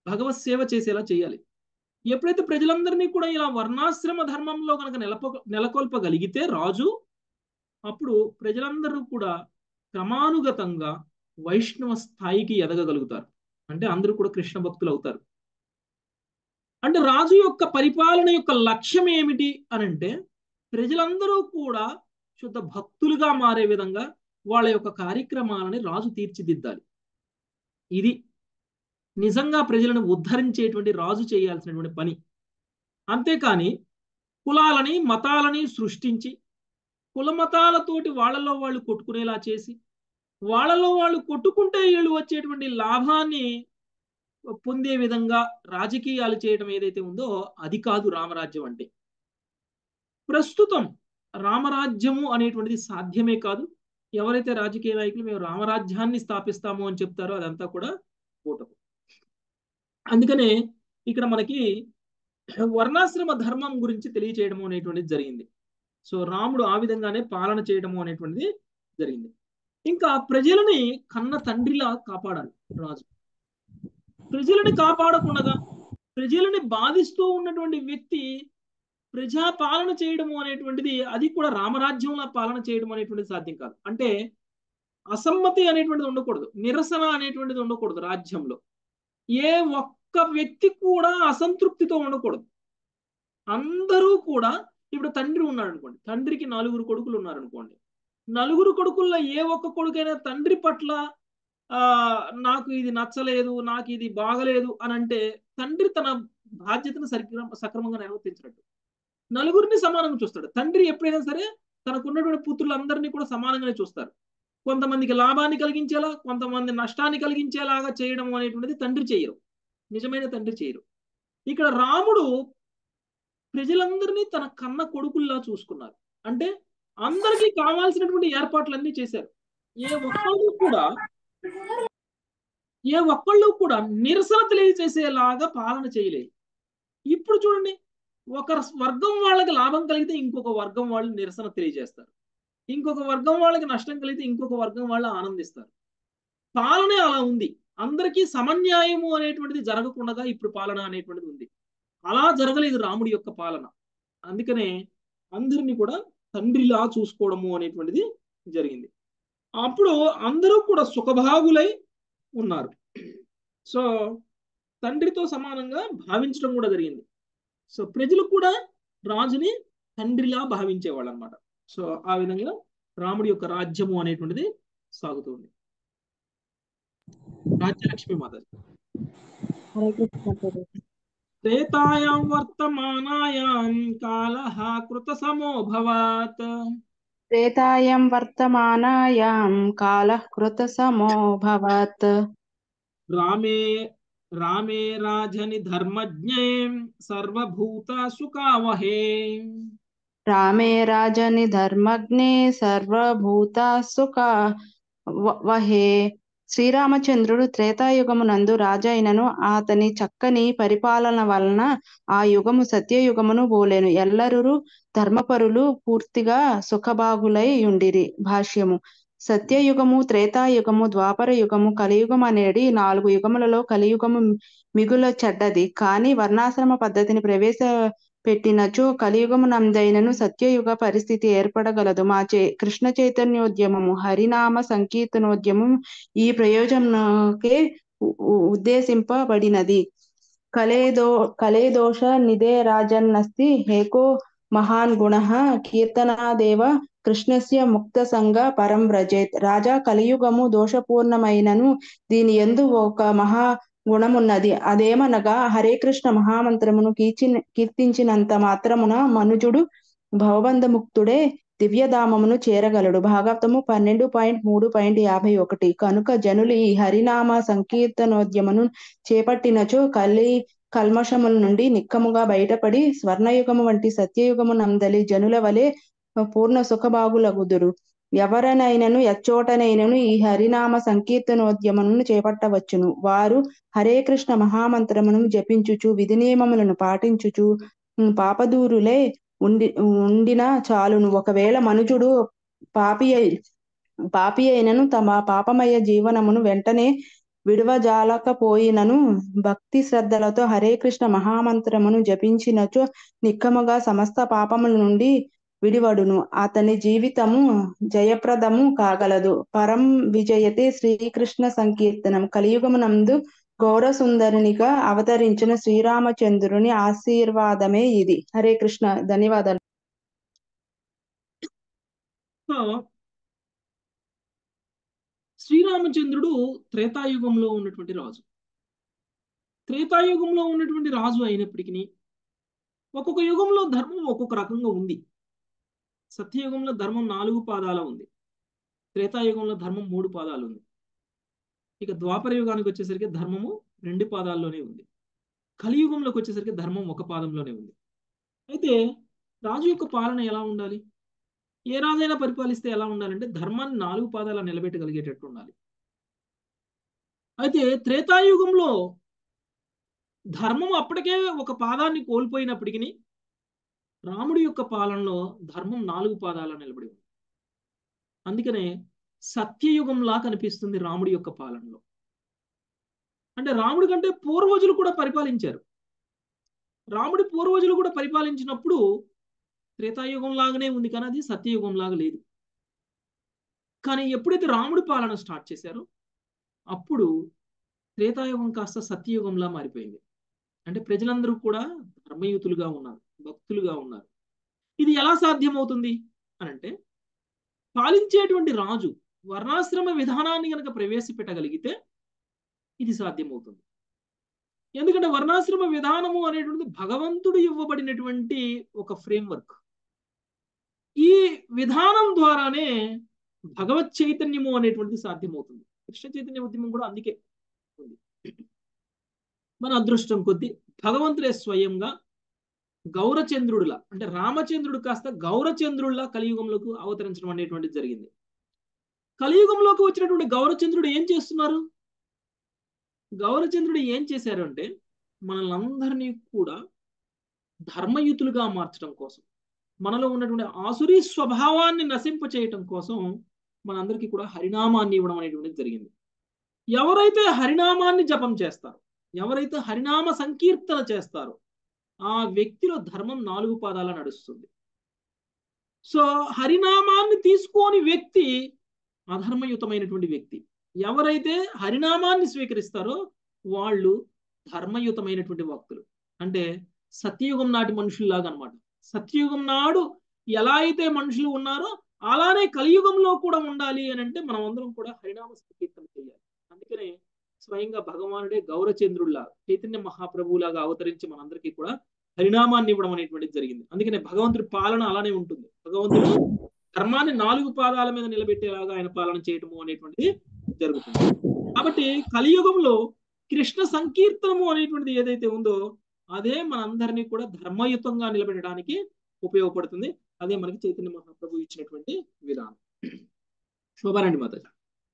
భగవత్ సేవ చేసేలా చేయాలి ఎప్పుడైతే ప్రజలందరినీ కూడా ఇలా వర్ణాశ్రమ ధర్మంలో కనుక నెలప నెలకొల్పగలిగితే రాజు అప్పుడు ప్రజలందరూ కూడా క్రమానుగతంగా వైష్ణవ స్థాయికి ఎదగగలుగుతారు అంటే అందరూ కూడా కృష్ణ భక్తులు అవుతారు అంటే రాజు యొక్క పరిపాలన యొక్క లక్ష్యం ఏమిటి అని అంటే ప్రజలందరూ కూడా శుద్ధ భక్తులుగా మారే విధంగా వాళ్ళ యొక్క కార్యక్రమాలని రాజు తీర్చిదిద్దాలి ఇది నిజంగా ప్రజలను ఉద్ధరించేటువంటి రాజు చేయాల్సినటువంటి పని అంతేకాని కులాలని మతాలని సృష్టించి కుల మతాలతోటి వాళ్ళలో వాళ్ళు కొట్టుకునేలా చేసి వాళ్ళలో వాళ్ళు కొట్టుకుంటే వీళ్ళు వచ్చేటువంటి లాభాన్ని పొందే విధంగా రాజకీయాలు చేయడం ఏదైతే ఉందో అది కాదు రామరాజ్యం అంటే ప్రస్తుతం రామరాజ్యము అనేటువంటిది సాధ్యమే కాదు ఎవరైతే రాజకీయ నాయకులు మేము రామరాజ్యాన్ని స్థాపిస్తాము అని చెప్తారో అదంతా కూడా కూటము అందుకనే ఇక్కడ మనకి వర్ణాశ్రమ ధర్మం గురించి తెలియచేయడము అనేటువంటిది జరిగింది సో రాముడు ఆ విధంగానే పాలన చేయడము అనేటువంటిది జరిగింది ఇంకా ప్రజలని కన్న తండ్రిలా కాపాడాలి రాజు ప్రజలని కాపాడకుండా ప్రజలని బాధిస్తూ ఉన్నటువంటి వ్యక్తి ప్రజా పాలన చేయడము అనేటువంటిది అది కూడా రామరాజ్యంలో పాలన చేయడం అనేటువంటిది సాధ్యం కాదు అంటే అసమ్మతి అనేటువంటిది ఉండకూడదు నిరసన అనేటువంటిది ఉండకూడదు రాజ్యంలో ఏ ఒక్క వ్యక్తి కూడా అసంతృప్తితో ఉండకూడదు అందరూ కూడా ఇప్పుడు తండ్రి ఉన్నాడు అనుకోండి తండ్రికి నలుగురు కొడుకులు ఉన్నారు అనుకోండి నలుగురు కొడుకుల్లో ఏ ఒక్క కొడుకైనా తండ్రి పట్ల ఆ నాకు ఇది నచ్చలేదు నాకు ఇది బాగలేదు అని అంటే తండ్రి తన బాధ్యతను సరిగ్గా సక్రమంగా నిర్వర్తించినట్టు నలుగురిని సమానంగా చూస్తాడు తండ్రి ఎప్పుడైనా సరే తనకున్నటువంటి పుత్రులందరినీ కూడా సమానంగానే చూస్తారు కొంతమందికి లాభాన్ని కలిగించేలా కొంతమంది నష్టాన్ని కలిగించేలాగా చేయడం అనేటువంటిది తండ్రి చేయరు నిజమైన తండ్రి చేయరు ఇక్కడ రాముడు ప్రజలందరినీ తన కన్న కొడుకుల్లా చూసుకున్నారు అంటే అందరికీ కావాల్సినటువంటి ఏర్పాట్లన్నీ చేశారు ఏ ఒక్కళ్ళు కూడా ఏ ఒక్కళ్ళు కూడా నిరసన తెలియజేసేలాగా పాలన చేయలేదు ఇప్పుడు చూడండి ఒక వర్గం వాళ్ళకి లాభం కలిగితే ఇంకొక వర్గం వాళ్ళు నిరసన తెలియజేస్తారు ఇంకొక వర్గం వాళ్ళకి నష్టం కలిగితే ఇంకొక వర్గం వాళ్ళు ఆనందిస్తారు పాలనే అలా ఉంది అందరికీ సమన్యాయము అనేటువంటిది జరగకుండా ఇప్పుడు పాలన అనేటువంటిది ఉంది అలా జరగలేదు రాముడి యొక్క పాలన అందుకనే అందరినీ కూడా తండ్రిలా చూసుకోవడము అనేటువంటిది జరిగింది అప్పుడు అందరూ కూడా సుఖభాగులై ఉన్నారు సో తండ్రితో సమానంగా భావించడం కూడా జరిగింది సో ప్రజలు కూడా రాజుని తండ్రిలా భావించేవాళ్ళు అనమాట సో ఆ విధంగా రాముడి యొక్క రాజ్యము అనేటువంటిది సాగుతుంది రాజ్యలక్ష్మి మాతాజీ త్రేతాయాం వర్తమానాయాం కాలః కృత సమోభవాత్ త్రేతాయం వర్తమానాయాం కాలః కృతసమోభవత్ రామే రామే రాజని ధర్మజ్ఞే సర్వభూత సుఖావహే రామే రాజని ధర్మజ్ఞే సర్వభూత సుఖ వహే శ్రీరామచంద్రుడు త్రేతాయుగమునందు రాజైనను అతని చక్కని పరిపాలన వలన ఆ యుగము సత్యయుగమును పోలేను ఎల్లరురు ధర్మపరులు పూర్తిగా సుఖభాగులై ఉండిరి భాష్యము సత్యయుగము త్రేతాయుగము ద్వాపర యుగము కలియుగం అనేది నాలుగు యుగములలో కలియుగము మిగుల చెడ్డది కానీ వర్ణాశ్రమ పద్ధతిని ప్రవేశ పెట్టినచో కలియుగము నందైనను సత్యయుగ పరిస్థితి ఏర్పడగలదు మా చే కృష్ణ చైతన్యోద్యమము హరినామ సంకీర్తనోద్యమం ఈ ప్రయోజనకే ఉద్దేశింపబడినది కలేదో కలేదోష నిదే రాజన్నస్తి హేకో మహాన్ గుణ కీర్తనాదేవ కృష్ణస్య ముక్త సంగ పరం వ్రజేత్ రాజా కలియుగము దోషపూర్ణమైనను దీని ఎందు ఒక మహా గుణమున్నది అదేమనగా హరే కృష్ణ మహామంత్రమును కీర్చి కీర్తించినంత మాత్రమున మనుజుడు భవబంధముక్తుడే దివ్యధామమును చేరగలడు భాగవతము పన్నెండు పాయింట్ మూడు పాయింట్ యాభై ఒకటి కనుక జనులు ఈ హరినామ సంకీర్తనోద్యమను చేపట్టినచో కలి కల్మషముల నుండి నిక్కముగా బయటపడి స్వర్ణయుగము వంటి సత్యయుగము నందలి జనుల వలె పూర్ణ సుఖభాగులగుదురు ఎవరనైనను ఎచ్చోటనైనను ఈ హరినామ సంకీర్తనోద్యమను చేపట్టవచ్చును వారు హరే కృష్ణ మహామంత్రమును జపించుచు విధి నియమములను పాటించుచు పాపదూరులే ఉండి ఉండిన చాలును ఒకవేళ మనుజుడు పాపి పాపి అయినను తమ పాపమయ జీవనమును వెంటనే విడవజాలకపోయినను భక్తి శ్రద్ధలతో హరే కృష్ణ మహామంత్రమును జపించినచో నిక్కముగా సమస్త పాపముల నుండి విడివడును అతని జీవితము జయప్రదము కాగలదు పరం విజయతే శ్రీకృష్ణ సంకీర్తనం కలియుగమునందు గౌర సుందరునిగా అవతరించిన శ్రీరామచంద్రుని ఆశీర్వాదమే ఇది హరే కృష్ణ ధన్యవాదాలు సో శ్రీరామచంద్రుడు త్రేతాయుగంలో ఉన్నటువంటి రాజు త్రేతాయుగంలో ఉన్నటువంటి రాజు అయినప్పటికీ ఒక్కొక్క యుగంలో ధర్మం ఒక్కొక్క రకంగా ఉంది సత్యయుగంలో ధర్మం నాలుగు పాదాల ఉంది త్రేతాయుగంలో ధర్మం మూడు పాదాలు ఉంది ఇక ద్వాపర యుగానికి వచ్చేసరికి ధర్మము రెండు పాదాల్లోనే ఉంది కలియుగంలోకి వచ్చేసరికి ధర్మం ఒక పాదంలోనే ఉంది అయితే రాజు యొక్క పాలన ఎలా ఉండాలి ఏ రాజైనా పరిపాలిస్తే ఎలా ఉండాలంటే ధర్మాన్ని నాలుగు పాదాల నిలబెట్టగలిగేటట్టు ఉండాలి అయితే త్రేతాయుగంలో ధర్మం అప్పటికే ఒక పాదాన్ని కోల్పోయినప్పటికీ రాముడి యొక్క పాలనలో ధర్మం నాలుగు పాదాల నిలబడి ఉంది అందుకనే సత్యయుగంలా కనిపిస్తుంది రాముడి యొక్క పాలనలో అంటే రాముడి కంటే పూర్వజులు కూడా పరిపాలించారు రాముడి పూర్వజులు కూడా పరిపాలించినప్పుడు త్రేతాయుగం లాగానే ఉంది కానీ అది సత్యయుగం లాగా లేదు కానీ ఎప్పుడైతే రాముడి పాలన స్టార్ట్ చేశారో అప్పుడు త్రేతాయుగం కాస్త సత్యయుగంలా మారిపోయింది అంటే ప్రజలందరూ కూడా ధర్మయుతులుగా ఉన్నారు భక్తులుగా ఉన్నారు ఇది ఎలా సాధ్యమవుతుంది అని అంటే పాలించేటువంటి రాజు వర్ణాశ్రమ విధానాన్ని కనుక ప్రవేశపెట్టగలిగితే ఇది సాధ్యమవుతుంది ఎందుకంటే వర్ణాశ్రమ విధానము అనేటువంటిది భగవంతుడు ఇవ్వబడినటువంటి ఒక ఫ్రేమ్వర్క్ ఈ విధానం ద్వారానే భగవత్ చైతన్యము అనేటువంటిది సాధ్యమవుతుంది కృష్ణ చైతన్య ఉద్యమం కూడా అందుకే ఉంది మన అదృష్టం కొద్దీ భగవంతుడే స్వయంగా గౌరచంద్రుడులా అంటే రామచంద్రుడు కాస్త గౌరచంద్రుడిలా కలియుగంలోకి అవతరించడం అనేటువంటిది జరిగింది కలియుగంలోకి వచ్చినటువంటి గౌరచంద్రుడు ఏం చేస్తున్నారు గౌరచంద్రుడు ఏం చేశారు అంటే మనల్ని కూడా ధర్మయుతులుగా మార్చడం కోసం మనలో ఉన్నటువంటి ఆసురీ స్వభావాన్ని నశింప చేయటం కోసం మనందరికీ కూడా హరినామాన్ని ఇవ్వడం అనేటువంటిది జరిగింది ఎవరైతే హరినామాన్ని జపం చేస్తారో ఎవరైతే హరినామ సంకీర్తన చేస్తారో ఆ వ్యక్తిలో ధర్మం నాలుగు పాదాల నడుస్తుంది సో హరినామాన్ని తీసుకోని వ్యక్తి అధర్మయుతమైనటువంటి వ్యక్తి ఎవరైతే హరినామాన్ని స్వీకరిస్తారో వాళ్ళు ధర్మయుతమైనటువంటి భక్తులు అంటే సత్యయుగం నాటి మనుషుల్లాగా అనమాట సత్యయుగం నాడు ఎలా అయితే మనుషులు ఉన్నారో అలానే కలియుగంలో కూడా ఉండాలి అని అంటే మనం అందరం కూడా హరినామ సంకీర్తన చేయాలి అందుకనే స్వయంగా భగవానుడే గౌరచంద్రుల్లా చైతన్య మహాప్రభువులాగా అవతరించి మనందరికీ కూడా హరినామాన్ని ఇవ్వడం అనేటువంటిది జరిగింది అందుకనే భగవంతుడి పాలన అలానే ఉంటుంది భగవంతుడు ధర్మాన్ని నాలుగు పాదాల మీద నిలబెట్టేలాగా ఆయన పాలన చేయటము అనేటువంటిది జరుగుతుంది కాబట్టి కలియుగంలో కృష్ణ సంకీర్తనము అనేటువంటిది ఏదైతే ఉందో అదే మనందరినీ కూడా ధర్మయుతంగా నిలబెట్టడానికి ఉపయోగపడుతుంది అదే మనకి చైతన్య మహాప్రభు ఇచ్చినటువంటి విధానం శోభారాణి మాతాజీ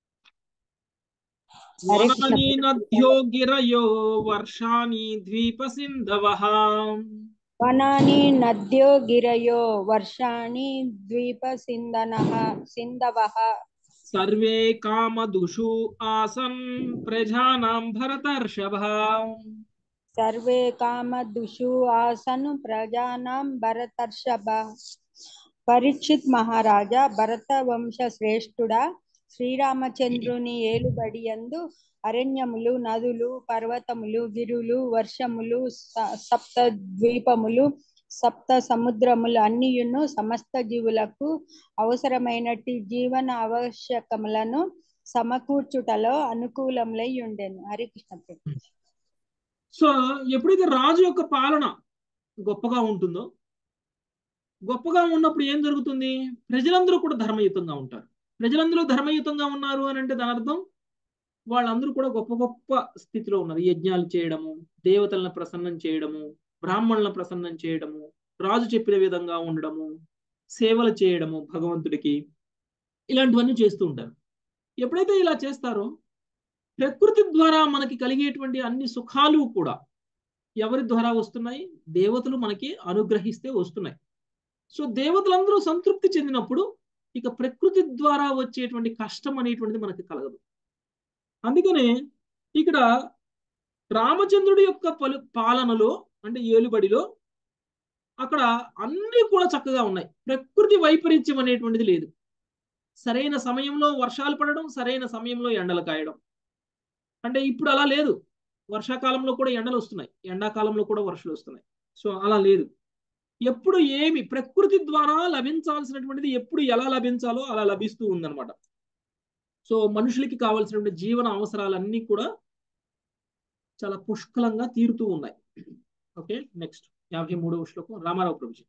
వనాని నద్యో గిరయో వర్షాని ద్వీప సింధవః వనాని నద్యో గిరయో వర్షాణి ద్వీప సింధనః సింధవః సర్వే కామదుషు ఆసన్ ప్రజానాం భరతర్షభ సర్వే కామదుషు ఆసన్ ప్రజానాం భరతర్షభ పరీక్షిత్ మహారాజా భరత వంశ శ్రేష్ఠుడా శ్రీరామచంద్రుని ఏలుబడి యందు అరణ్యములు నదులు పర్వతములు గిరులు వర్షములు సప్త ద్వీపములు సప్త సముద్రములు అన్నియును సమస్త జీవులకు అవసరమైనటి జీవన ఆవశ్యకములను సమకూర్చుటలో అనుకూలములై ఉండెను హరికృష్ణ ప్రభు సో ఎప్పుడైతే రాజు యొక్క పాలన గొప్పగా ఉంటుందో గొప్పగా ఉన్నప్పుడు ఏం జరుగుతుంది ప్రజలందరూ కూడా ధర్మయుతంగా ఉంటారు ప్రజలందరూ ధర్మయుతంగా ఉన్నారు అని అంటే దాని అర్థం వాళ్ళందరూ కూడా గొప్ప గొప్ప స్థితిలో ఉన్నారు యజ్ఞాలు చేయడము దేవతలను ప్రసన్నం చేయడము బ్రాహ్మణులను ప్రసన్నం చేయడము రాజు చెప్పిన విధంగా ఉండడము సేవలు చేయడము భగవంతుడికి ఇలాంటివన్నీ చేస్తూ ఉంటారు ఎప్పుడైతే ఇలా చేస్తారో ప్రకృతి ద్వారా మనకి కలిగేటువంటి అన్ని సుఖాలు కూడా ఎవరి ద్వారా వస్తున్నాయి దేవతలు మనకి అనుగ్రహిస్తే వస్తున్నాయి సో దేవతలందరూ సంతృప్తి చెందినప్పుడు ఇక ప్రకృతి ద్వారా వచ్చేటువంటి కష్టం అనేటువంటిది మనకి కలగదు అందుకనే ఇక్కడ రామచంద్రుడి యొక్క పలు పాలనలో అంటే ఏలుబడిలో అక్కడ అన్ని కూడా చక్కగా ఉన్నాయి ప్రకృతి వైపరీత్యం అనేటువంటిది లేదు సరైన సమయంలో వర్షాలు పడడం సరైన సమయంలో ఎండలు కాయడం అంటే ఇప్పుడు అలా లేదు వర్షాకాలంలో కూడా ఎండలు వస్తున్నాయి ఎండాకాలంలో కూడా వర్షాలు వస్తున్నాయి సో అలా లేదు ఎప్పుడు ఏమి ప్రకృతి ద్వారా లభించాల్సినటువంటిది ఎప్పుడు ఎలా లభించాలో అలా లభిస్తూ ఉందన్నమాట సో మనుషులకి కావాల్సినటువంటి జీవన అవసరాలన్నీ కూడా చాలా పుష్కలంగా తీరుతూ ఉన్నాయి ఓకే నెక్స్ట్ యాభై మూడవ శ్లోకం రామారావు ప్రభుజీ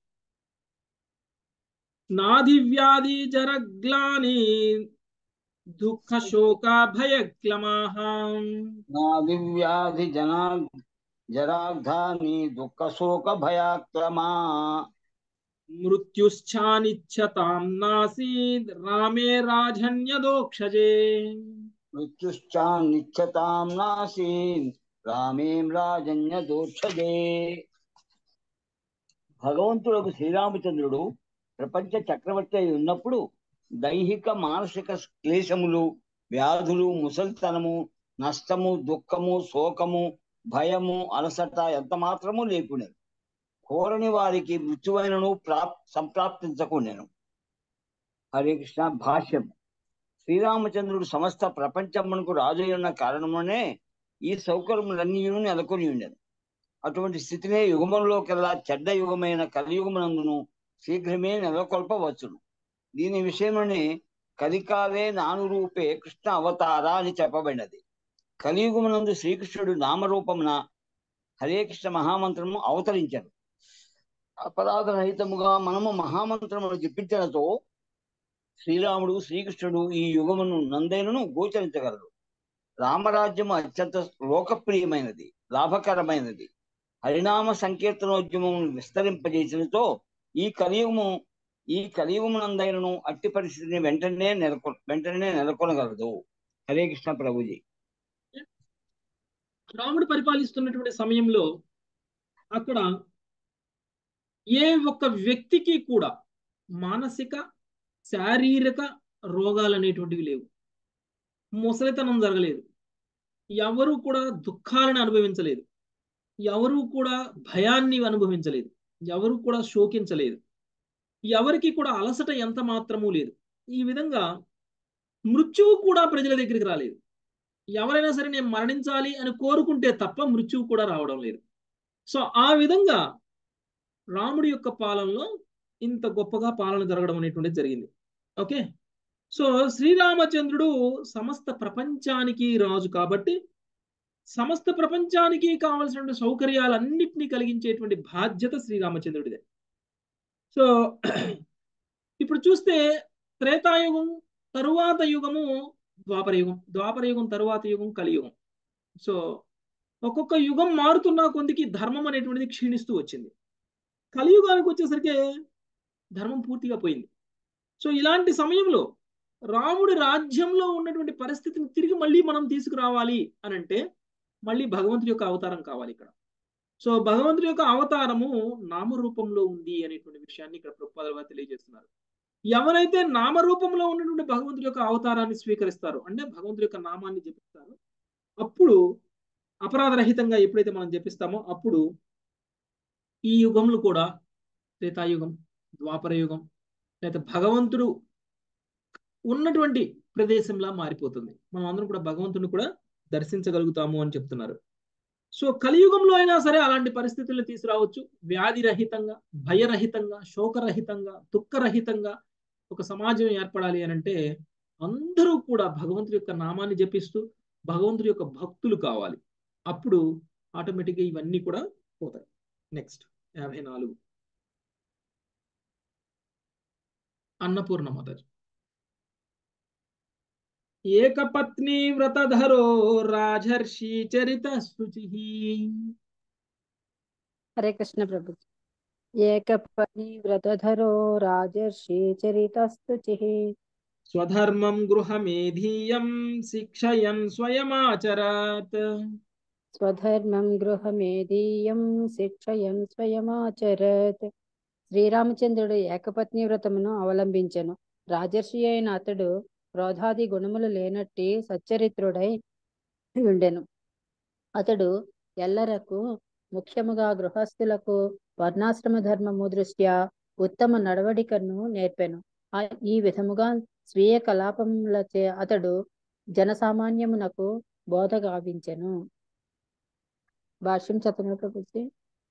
నాది వ్యాధి జరగ్లాని దుఃఖ శోక భయక్లమాహ నాదివ్యాధి జనా జరాగ్ధాని దుఃఖ శోక భయాక్రమా మృత్యుశ్చానిచ్చతాం నాసీద్ రామే రాజన్యదోక్షజే మృత్యుశ్చాన్నిచ్చతాం నాసీన్ రామేం రాజన్య దోక్షజే భగవంతుడు శ్రీరామచంద్రుడు ప్రపంచ చక్రవర్తి అయి ఉన్నప్పుడు దైహిక మానసిక క్లేశములు వ్యాధులు ముసలితనము నష్టము దుఃఖము శోకము భయము అలసట ఎంత మాత్రము లేకునేది కోరని వారికి మృత్యువైనను ప్రాప్ సంప్రాప్తించకుండాను హరే కృష్ణ భాష్యం శ్రీరామచంద్రుడు సమస్త ప్రపంచమునకు రాజు ఉన్న కారణమునే ఈ సౌకర్యములన్నీ నెలకొని ఉండేది అటువంటి స్థితినే యుగములోకెల్లా చెడ్డ యుగమైన కలియుగమునందును శీఘ్రమే నెలకొల్పవచ్చును దీని విషయమని కలికాలే నానురూపే కృష్ణ అవతార అని చెప్పబడినది కలియుగమునందు శ్రీకృష్ణుడు నామరూపమున హరే కృష్ణ మహామంత్రము అవతరించాడు అపరాధరహితముగా మనము మహామంత్రమును జపించడంతో శ్రీరాముడు శ్రీకృష్ణుడు ఈ యుగమును నందైనను గోచరించగలరు రామరాజ్యము అత్యంత లోకప్రియమైనది లాభకరమైనది హరినామ సంకీర్తనోద్యమం విస్తరింపజేసినతో ఈ కలియుగము ఈ కలియుగమునందైనను అట్టి పరిస్థితిని వెంటనే నెలకొ వెంటనే నెలకొనగలదు హరే కృష్ణ ప్రభుజీ రాముడు పరిపాలిస్తున్నటువంటి సమయంలో అక్కడ ఏ ఒక్క వ్యక్తికి కూడా మానసిక శారీరక రోగాలు అనేటువంటివి లేవు ముసలితనం జరగలేదు ఎవరు కూడా దుఃఖాలను అనుభవించలేదు ఎవరు కూడా భయాన్ని అనుభవించలేదు ఎవరు కూడా శోకించలేదు ఎవరికి కూడా అలసట ఎంత మాత్రమూ లేదు ఈ విధంగా మృత్యువు కూడా ప్రజల దగ్గరికి రాలేదు ఎవరైనా సరే నేను మరణించాలి అని కోరుకుంటే తప్ప మృత్యువు కూడా రావడం లేదు సో ఆ విధంగా రాముడి యొక్క పాలనలో ఇంత గొప్పగా పాలన జరగడం అనేటువంటిది జరిగింది ఓకే సో శ్రీరామచంద్రుడు సమస్త ప్రపంచానికి రాజు కాబట్టి సమస్త ప్రపంచానికి కావలసిన సౌకర్యాలన్నింటినీ కలిగించేటువంటి బాధ్యత శ్రీరామచంద్రుడిదే సో ఇప్పుడు చూస్తే త్రేతాయుగం తరువాత యుగము ద్వాపర యుగం ద్వాపర యుగం తరువాత యుగం కలియుగం సో ఒక్కొక్క యుగం మారుతున్న కొందికి ధర్మం అనేటువంటిది క్షీణిస్తూ వచ్చింది కలియుగానికి వచ్చేసరికి ధర్మం పూర్తిగా పోయింది సో ఇలాంటి సమయంలో రాముడి రాజ్యంలో ఉన్నటువంటి పరిస్థితిని తిరిగి మళ్ళీ మనం తీసుకురావాలి అని అంటే మళ్ళీ భగవంతుడి యొక్క అవతారం కావాలి ఇక్కడ సో భగవంతుడి యొక్క అవతారము నామరూపంలో ఉంది అనేటువంటి విషయాన్ని ఇక్కడ ప్రభుపాద తెలియజేస్తున్నారు ఎవరైతే నామరూపంలో ఉన్నటువంటి భగవంతుడి యొక్క అవతారాన్ని స్వీకరిస్తారో అంటే భగవంతుడి యొక్క నామాన్ని జపిస్తారో అప్పుడు అపరాధరహితంగా ఎప్పుడైతే మనం జపిస్తామో అప్పుడు ఈ యుగంలో కూడా త్రేతాయుగం ద్వాపర యుగం లేదా భగవంతుడు ఉన్నటువంటి ప్రదేశంలా మారిపోతుంది మనం అందరం కూడా భగవంతుని కూడా దర్శించగలుగుతాము అని చెప్తున్నారు సో కలియుగంలో అయినా సరే అలాంటి పరిస్థితులను తీసుకురావచ్చు వ్యాధి రహితంగా భయరహితంగా శోకరహితంగా దుఃఖరహితంగా ఒక సమాజం ఏర్పడాలి అని అంటే అందరూ కూడా భగవంతుడి యొక్క నామాన్ని జపిస్తూ భగవంతుడి యొక్క భక్తులు కావాలి అప్పుడు ఆటోమేటిక్గా ఇవన్నీ కూడా పోతాయి నెక్స్ట్ యాభై నాలుగు అన్నపూర్ణ మాతాజీ ఏకపత్ని వ్రతధరో రాజర్షి చరిత శుచి హరే కృష్ణ ప్రభు ఏకపత్ని వ్రతధరో రాజర్షి చరితస్తుచి స్వధర్మం గృహమేధీయం శిక్షయన్ స్వయమాచరత్ స్వధర్మం గృహమేదీయం శిక్షయం స్వయమాచరత్ శ్రీరామచంద్రుడు ఏకపత్ని వ్రతమును అవలంబించెను రాజర్షి అయిన అతడు క్రోధాది గుణములు లేనట్టి సచ్చరిత్రుడై ఉండెను అతడు ఎల్లరకు ముఖ్యముగా గృహస్థులకు వర్ణాశ్రమ ధర్మము దృష్ట్యా ఉత్తమ నడవడికను నేర్పెను ఆ ఈ విధముగా స్వీయ కలాపములచే అతడు జనసామాన్యమునకు బోధ గావించెను భాష్యం చతన ప్రభుజీ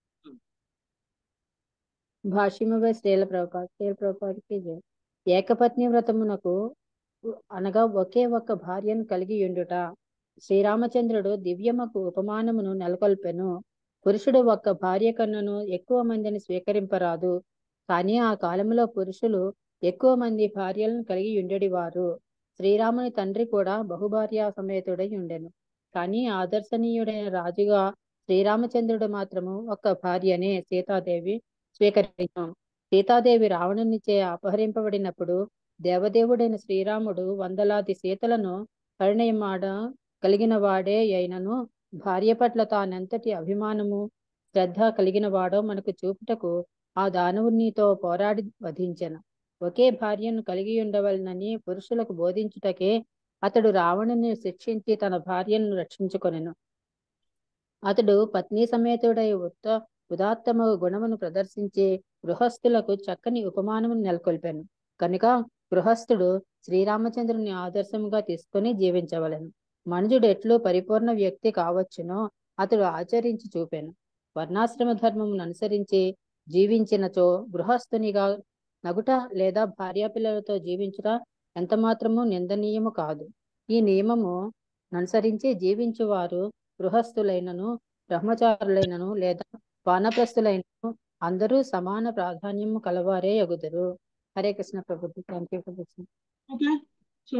భాష్యముపై శ్రీల ప్రభుపాద శ్రీల ప్రభుపాదకి జై ఏకపత్ని వ్రతమునకు అనగా ఒకే ఒక్క భార్యను కలిగి ఉండుట శ్రీరామచంద్రుడు దివ్యమకు ఉపమానమును నెలకొల్పెను పురుషుడు ఒక్క భార్య కన్నును ఎక్కువ మందిని స్వీకరింపరాదు కానీ ఆ కాలంలో పురుషులు ఎక్కువ మంది భార్యలను కలిగి ఉండేవారు శ్రీరాముని తండ్రి కూడా బహుభార్యా సమేతుడై ఉండెను కానీ ఆదర్శనీయుడైన రాజుగా శ్రీరామచంద్రుడు మాత్రము ఒక్క భార్యనే సీతాదేవి స్వీకరించాం సీతాదేవి రావణునిచే అపహరింపబడినప్పుడు దేవదేవుడైన శ్రీరాముడు వందలాది సీతలను పరిణయమాడ కలిగిన వాడే అయినను భార్య పట్ల తానెంతటి అభిమానము శ్రద్ధ కలిగిన వాడో మనకు చూపుటకు ఆ దానవునితో పోరాడి వధించెను ఒకే భార్యను కలిగి ఉండవలనని పురుషులకు బోధించుటకే అతడు రావణుని శిక్షించి తన భార్యను రక్షించుకొనెను అతడు పత్ని సమేతుడై ఉత్త ఉదాత్తమ గుణమును ప్రదర్శించి గృహస్థులకు చక్కని ఉపమానమును నెలకొల్పాను కనుక గృహస్థుడు శ్రీరామచంద్రుని ఆదర్శముగా తీసుకుని జీవించవలెను మనుజుడు ఎట్లు పరిపూర్ణ వ్యక్తి కావచ్చునో అతడు ఆచరించి చూపాను వర్ణాశ్రమ ధర్మమును అనుసరించి జీవించినచో గృహస్థునిగా నగుట లేదా భార్యాపిల్లలతో జీవించుట ఎంత మాత్రము నిందనీయము కాదు ఈ నియమము అనుసరించి జీవించువారు గృహస్థులైనను బ్రహ్మచారులైనను లేదా వానప్రస్థులైనను అందరూ సమాన ప్రాధాన్యము కలవారే ఎగుదరు హరే కృష్ణ ప్రభు థ్యాంక్ యూ ప్రభుత్వం ఓకే సో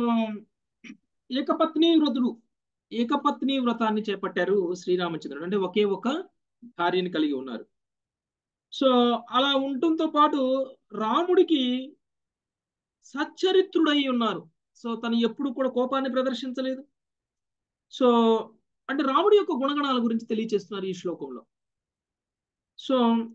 ఏకపత్ని వ్రతుడు ఏకపత్ని వ్రతాన్ని చేపట్టారు శ్రీరామచంద్రుడు అంటే ఒకే ఒక భార్యని కలిగి ఉన్నారు సో అలా ఉండటంతో పాటు రాముడికి సచ్చరిత్రుడై ఉన్నారు సో తను ఎప్పుడు కూడా కోపాన్ని ప్రదర్శించలేదు సో అంటే రాముడి యొక్క గుణగణాల గురించి తెలియచేస్తున్నారు ఈ శ్లోకంలో సో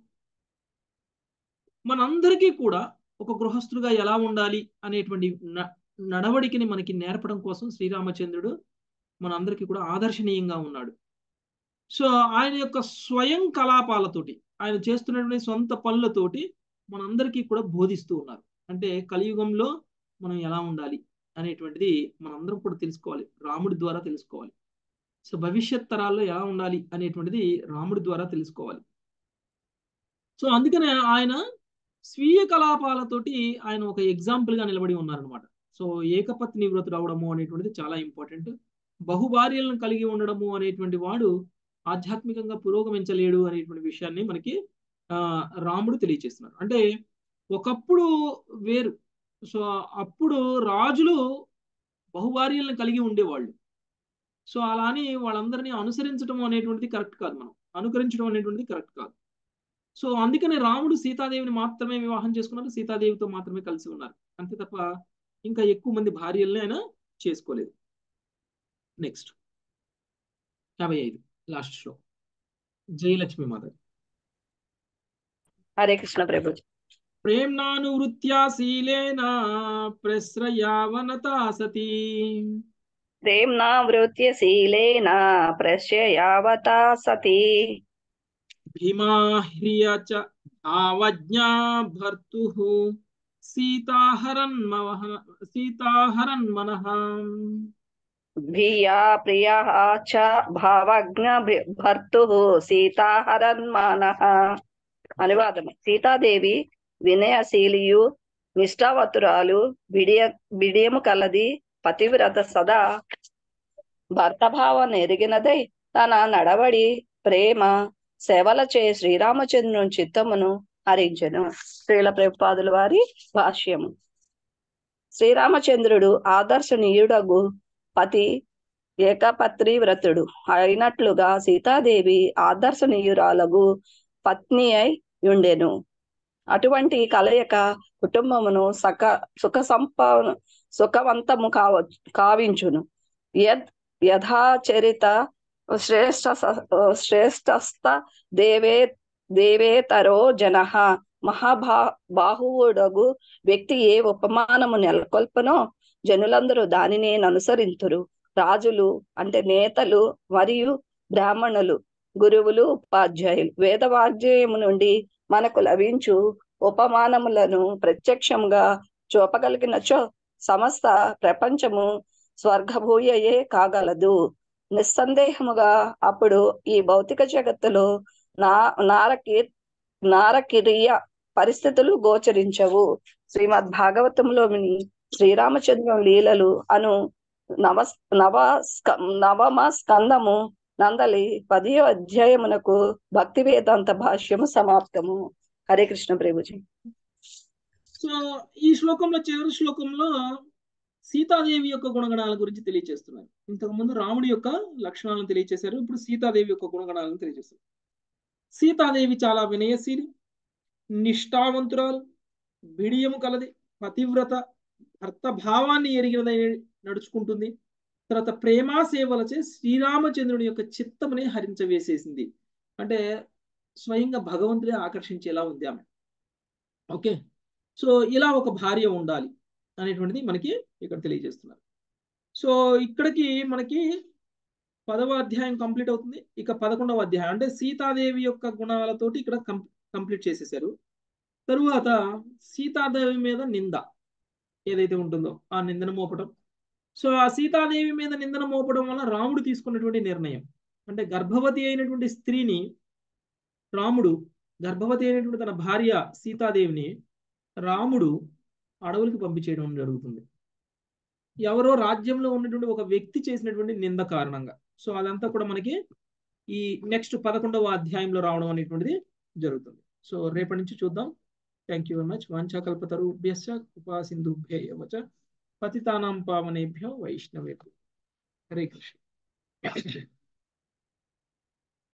మనందరికీ కూడా ఒక గృహస్థుడుగా ఎలా ఉండాలి అనేటువంటి నడవడికని మనకి నేర్పడం కోసం శ్రీరామచంద్రుడు మనందరికీ కూడా ఆదర్శనీయంగా ఉన్నాడు సో ఆయన యొక్క స్వయం కలాపాలతోటి ఆయన చేస్తున్నటువంటి సొంత పనులతోటి మనందరికీ కూడా బోధిస్తూ ఉన్నారు అంటే కలియుగంలో మనం ఎలా ఉండాలి అనేటువంటిది మనందరం కూడా తెలుసుకోవాలి రాముడి ద్వారా తెలుసుకోవాలి సో భవిష్యత్ తరాల్లో ఎలా ఉండాలి అనేటువంటిది రాముడి ద్వారా తెలుసుకోవాలి సో అందుకనే ఆయన స్వీయ కలాపాలతోటి ఆయన ఒక ఎగ్జాంపుల్ గా నిలబడి ఉన్నారనమాట సో ఏకపత్ని వ్రతుడు అవడము అనేటువంటిది చాలా ఇంపార్టెంట్ బహుభార్యలను కలిగి ఉండడము అనేటువంటి వాడు ఆధ్యాత్మికంగా పురోగమించలేడు అనేటువంటి విషయాన్ని మనకి ఆ రాముడు తెలియచేస్తున్నారు అంటే ఒకప్పుడు వేరు సో అప్పుడు రాజులు బహుభార్యలను కలిగి ఉండేవాళ్ళు సో అలా అని వాళ్ళందరినీ అనుసరించడం అనేటువంటిది కరెక్ట్ కాదు మనం అనుకరించడం అనేటువంటిది కరెక్ట్ కాదు సో అందుకనే రాముడు సీతాదేవిని మాత్రమే వివాహం చేసుకున్నారు సీతాదేవితో మాత్రమే కలిసి ఉన్నారు అంతే తప్ప ఇంకా ఎక్కువ మంది భార్యల్ని ఆయన చేసుకోలేదు నెక్స్ట్ యాభై ఐదు లాస్ట్ శ్లోకం జయలక్ష్మి మాత హరే కృష్ణ ప్రభు ప్రేమ్నానువృత్యా శీలేన ప్రశ్రయావనతా సతీ ప్రేమ్నా వృత్య శీలేన ప్రశ్యయావతా సతీ భీమాహ్రియ చ భావజ్ఞా భర్తు సీతాహరన్మవహ సీతాహరన్మనః భియా ప్రియా చ భావజ్ఞ భర్తు సీతాహరన్మానః అనువాదము సీతాదేవి వినయశీలియు నిష్ఠావతురాలు బిడియ బిడియము కలది పతివ్రత సదా భర్త భావన ఎరిగినదై తన నడవడి ప్రేమ సేవలచే శ్రీరామచంద్రుని చిత్తమును హరించెను శ్రీల ప్రభుపాదుల వారి భాష్యము శ్రీరామచంద్రుడు ఆదర్శనీయుడగు పతి ఏకపత్రి వ్రతుడు అయినట్లుగా సీతాదేవి ఆదర్శనీయురాలగు పత్ని అయి ఉండెను అటువంటి కలయిక కుటుంబమును సక సుఖ సంప సుఖవంతము కావచ్చు కావించును యద్ యథాచరిత శ్రేష్ట శ్రేష్టస్థ దేవే దేవేతరో జన మహాభా బాహువుడగు వ్యక్తి ఏ ఉపమానము నెలకొల్పనో జనులందరూ దానినే అనుసరింతురు రాజులు అంటే నేతలు మరియు బ్రాహ్మణులు గురువులు ఉపాధ్యాయులు వేదవాగ్జేయము నుండి మనకు లభించు ఉపమానములను ప్రత్యక్షంగా చూపగలిగినచో సమస్త ప్రపంచము స్వర్గభూయయే కాగలదు నిస్సందేహముగా అప్పుడు ఈ భౌతిక జగత్తులో నా నారకి నారకిరియ పరిస్థితులు గోచరించవు శ్రీమద్ భాగవతంలోని శ్రీరామచంద్రం లీలలు అను నవ నవ స్క- నవమ స్కందము నందలి పదియో అధ్యాయమునకు భక్తి వేదాంత భాష్యము సమాప్తము హరే కృష్ణ ప్రభుజీ సో ఈ శ్లోకంలో చివరి శ్లోకంలో సీతాదేవి యొక్క గుణగణాల గురించి తెలియజేస్తున్నారు ఇంతకు ముందు రాముడి యొక్క లక్షణాలను తెలియజేశారు ఇప్పుడు సీతాదేవి యొక్క గుణగణాలను తెలియజేస్తారు సీతాదేవి చాలా వినయశీలి నిష్ఠావంతురాలు బిడియము కలది పతివ్రత భర్త భావాన్ని ఎరిగినదై నడుచుకుంటుంది తర్వాత ప్రేమా సేవలచే శ్రీరామచంద్రుని యొక్క చిత్తముని హరించవేసేసింది అంటే స్వయంగా భగవంతుడే ఆకర్షించేలా ఉంది ఆమె ఓకే సో ఇలా ఒక భార్య ఉండాలి అనేటువంటిది మనకి ఇక్కడ తెలియజేస్తున్నారు సో ఇక్కడికి మనకి పదవ అధ్యాయం కంప్లీట్ అవుతుంది ఇక పదకొండవ అధ్యాయం అంటే సీతాదేవి యొక్క గుణాలతోటి ఇక్కడ కంప్లీట్ చేసేసారు తరువాత సీతాదేవి మీద నింద ఏదైతే ఉంటుందో ఆ నిందన మోపడం సో ఆ సీతాదేవి మీద నిందన మోపడం వల్ల రాముడు తీసుకున్నటువంటి నిర్ణయం అంటే గర్భవతి అయినటువంటి స్త్రీని రాముడు గర్భవతి అయినటువంటి తన భార్య సీతాదేవిని రాముడు అడవులకు పంపించేయడం జరుగుతుంది ఎవరో రాజ్యంలో ఉన్నటువంటి ఒక వ్యక్తి చేసినటువంటి నింద కారణంగా సో అదంతా కూడా మనకి ఈ నెక్స్ట్ పదకొండవ అధ్యాయంలో రావడం అనేటువంటిది జరుగుతుంది సో రేపటి నుంచి చూద్దాం థ్యాంక్ యూ వెరీ మచ్ వాంఛాకల్పతరుభ్యశ్చ కృపాసింధుభ్యవచ పతితానాం పావనేభ్యో వైష్ణవేభ్యో హరే కృష్ణ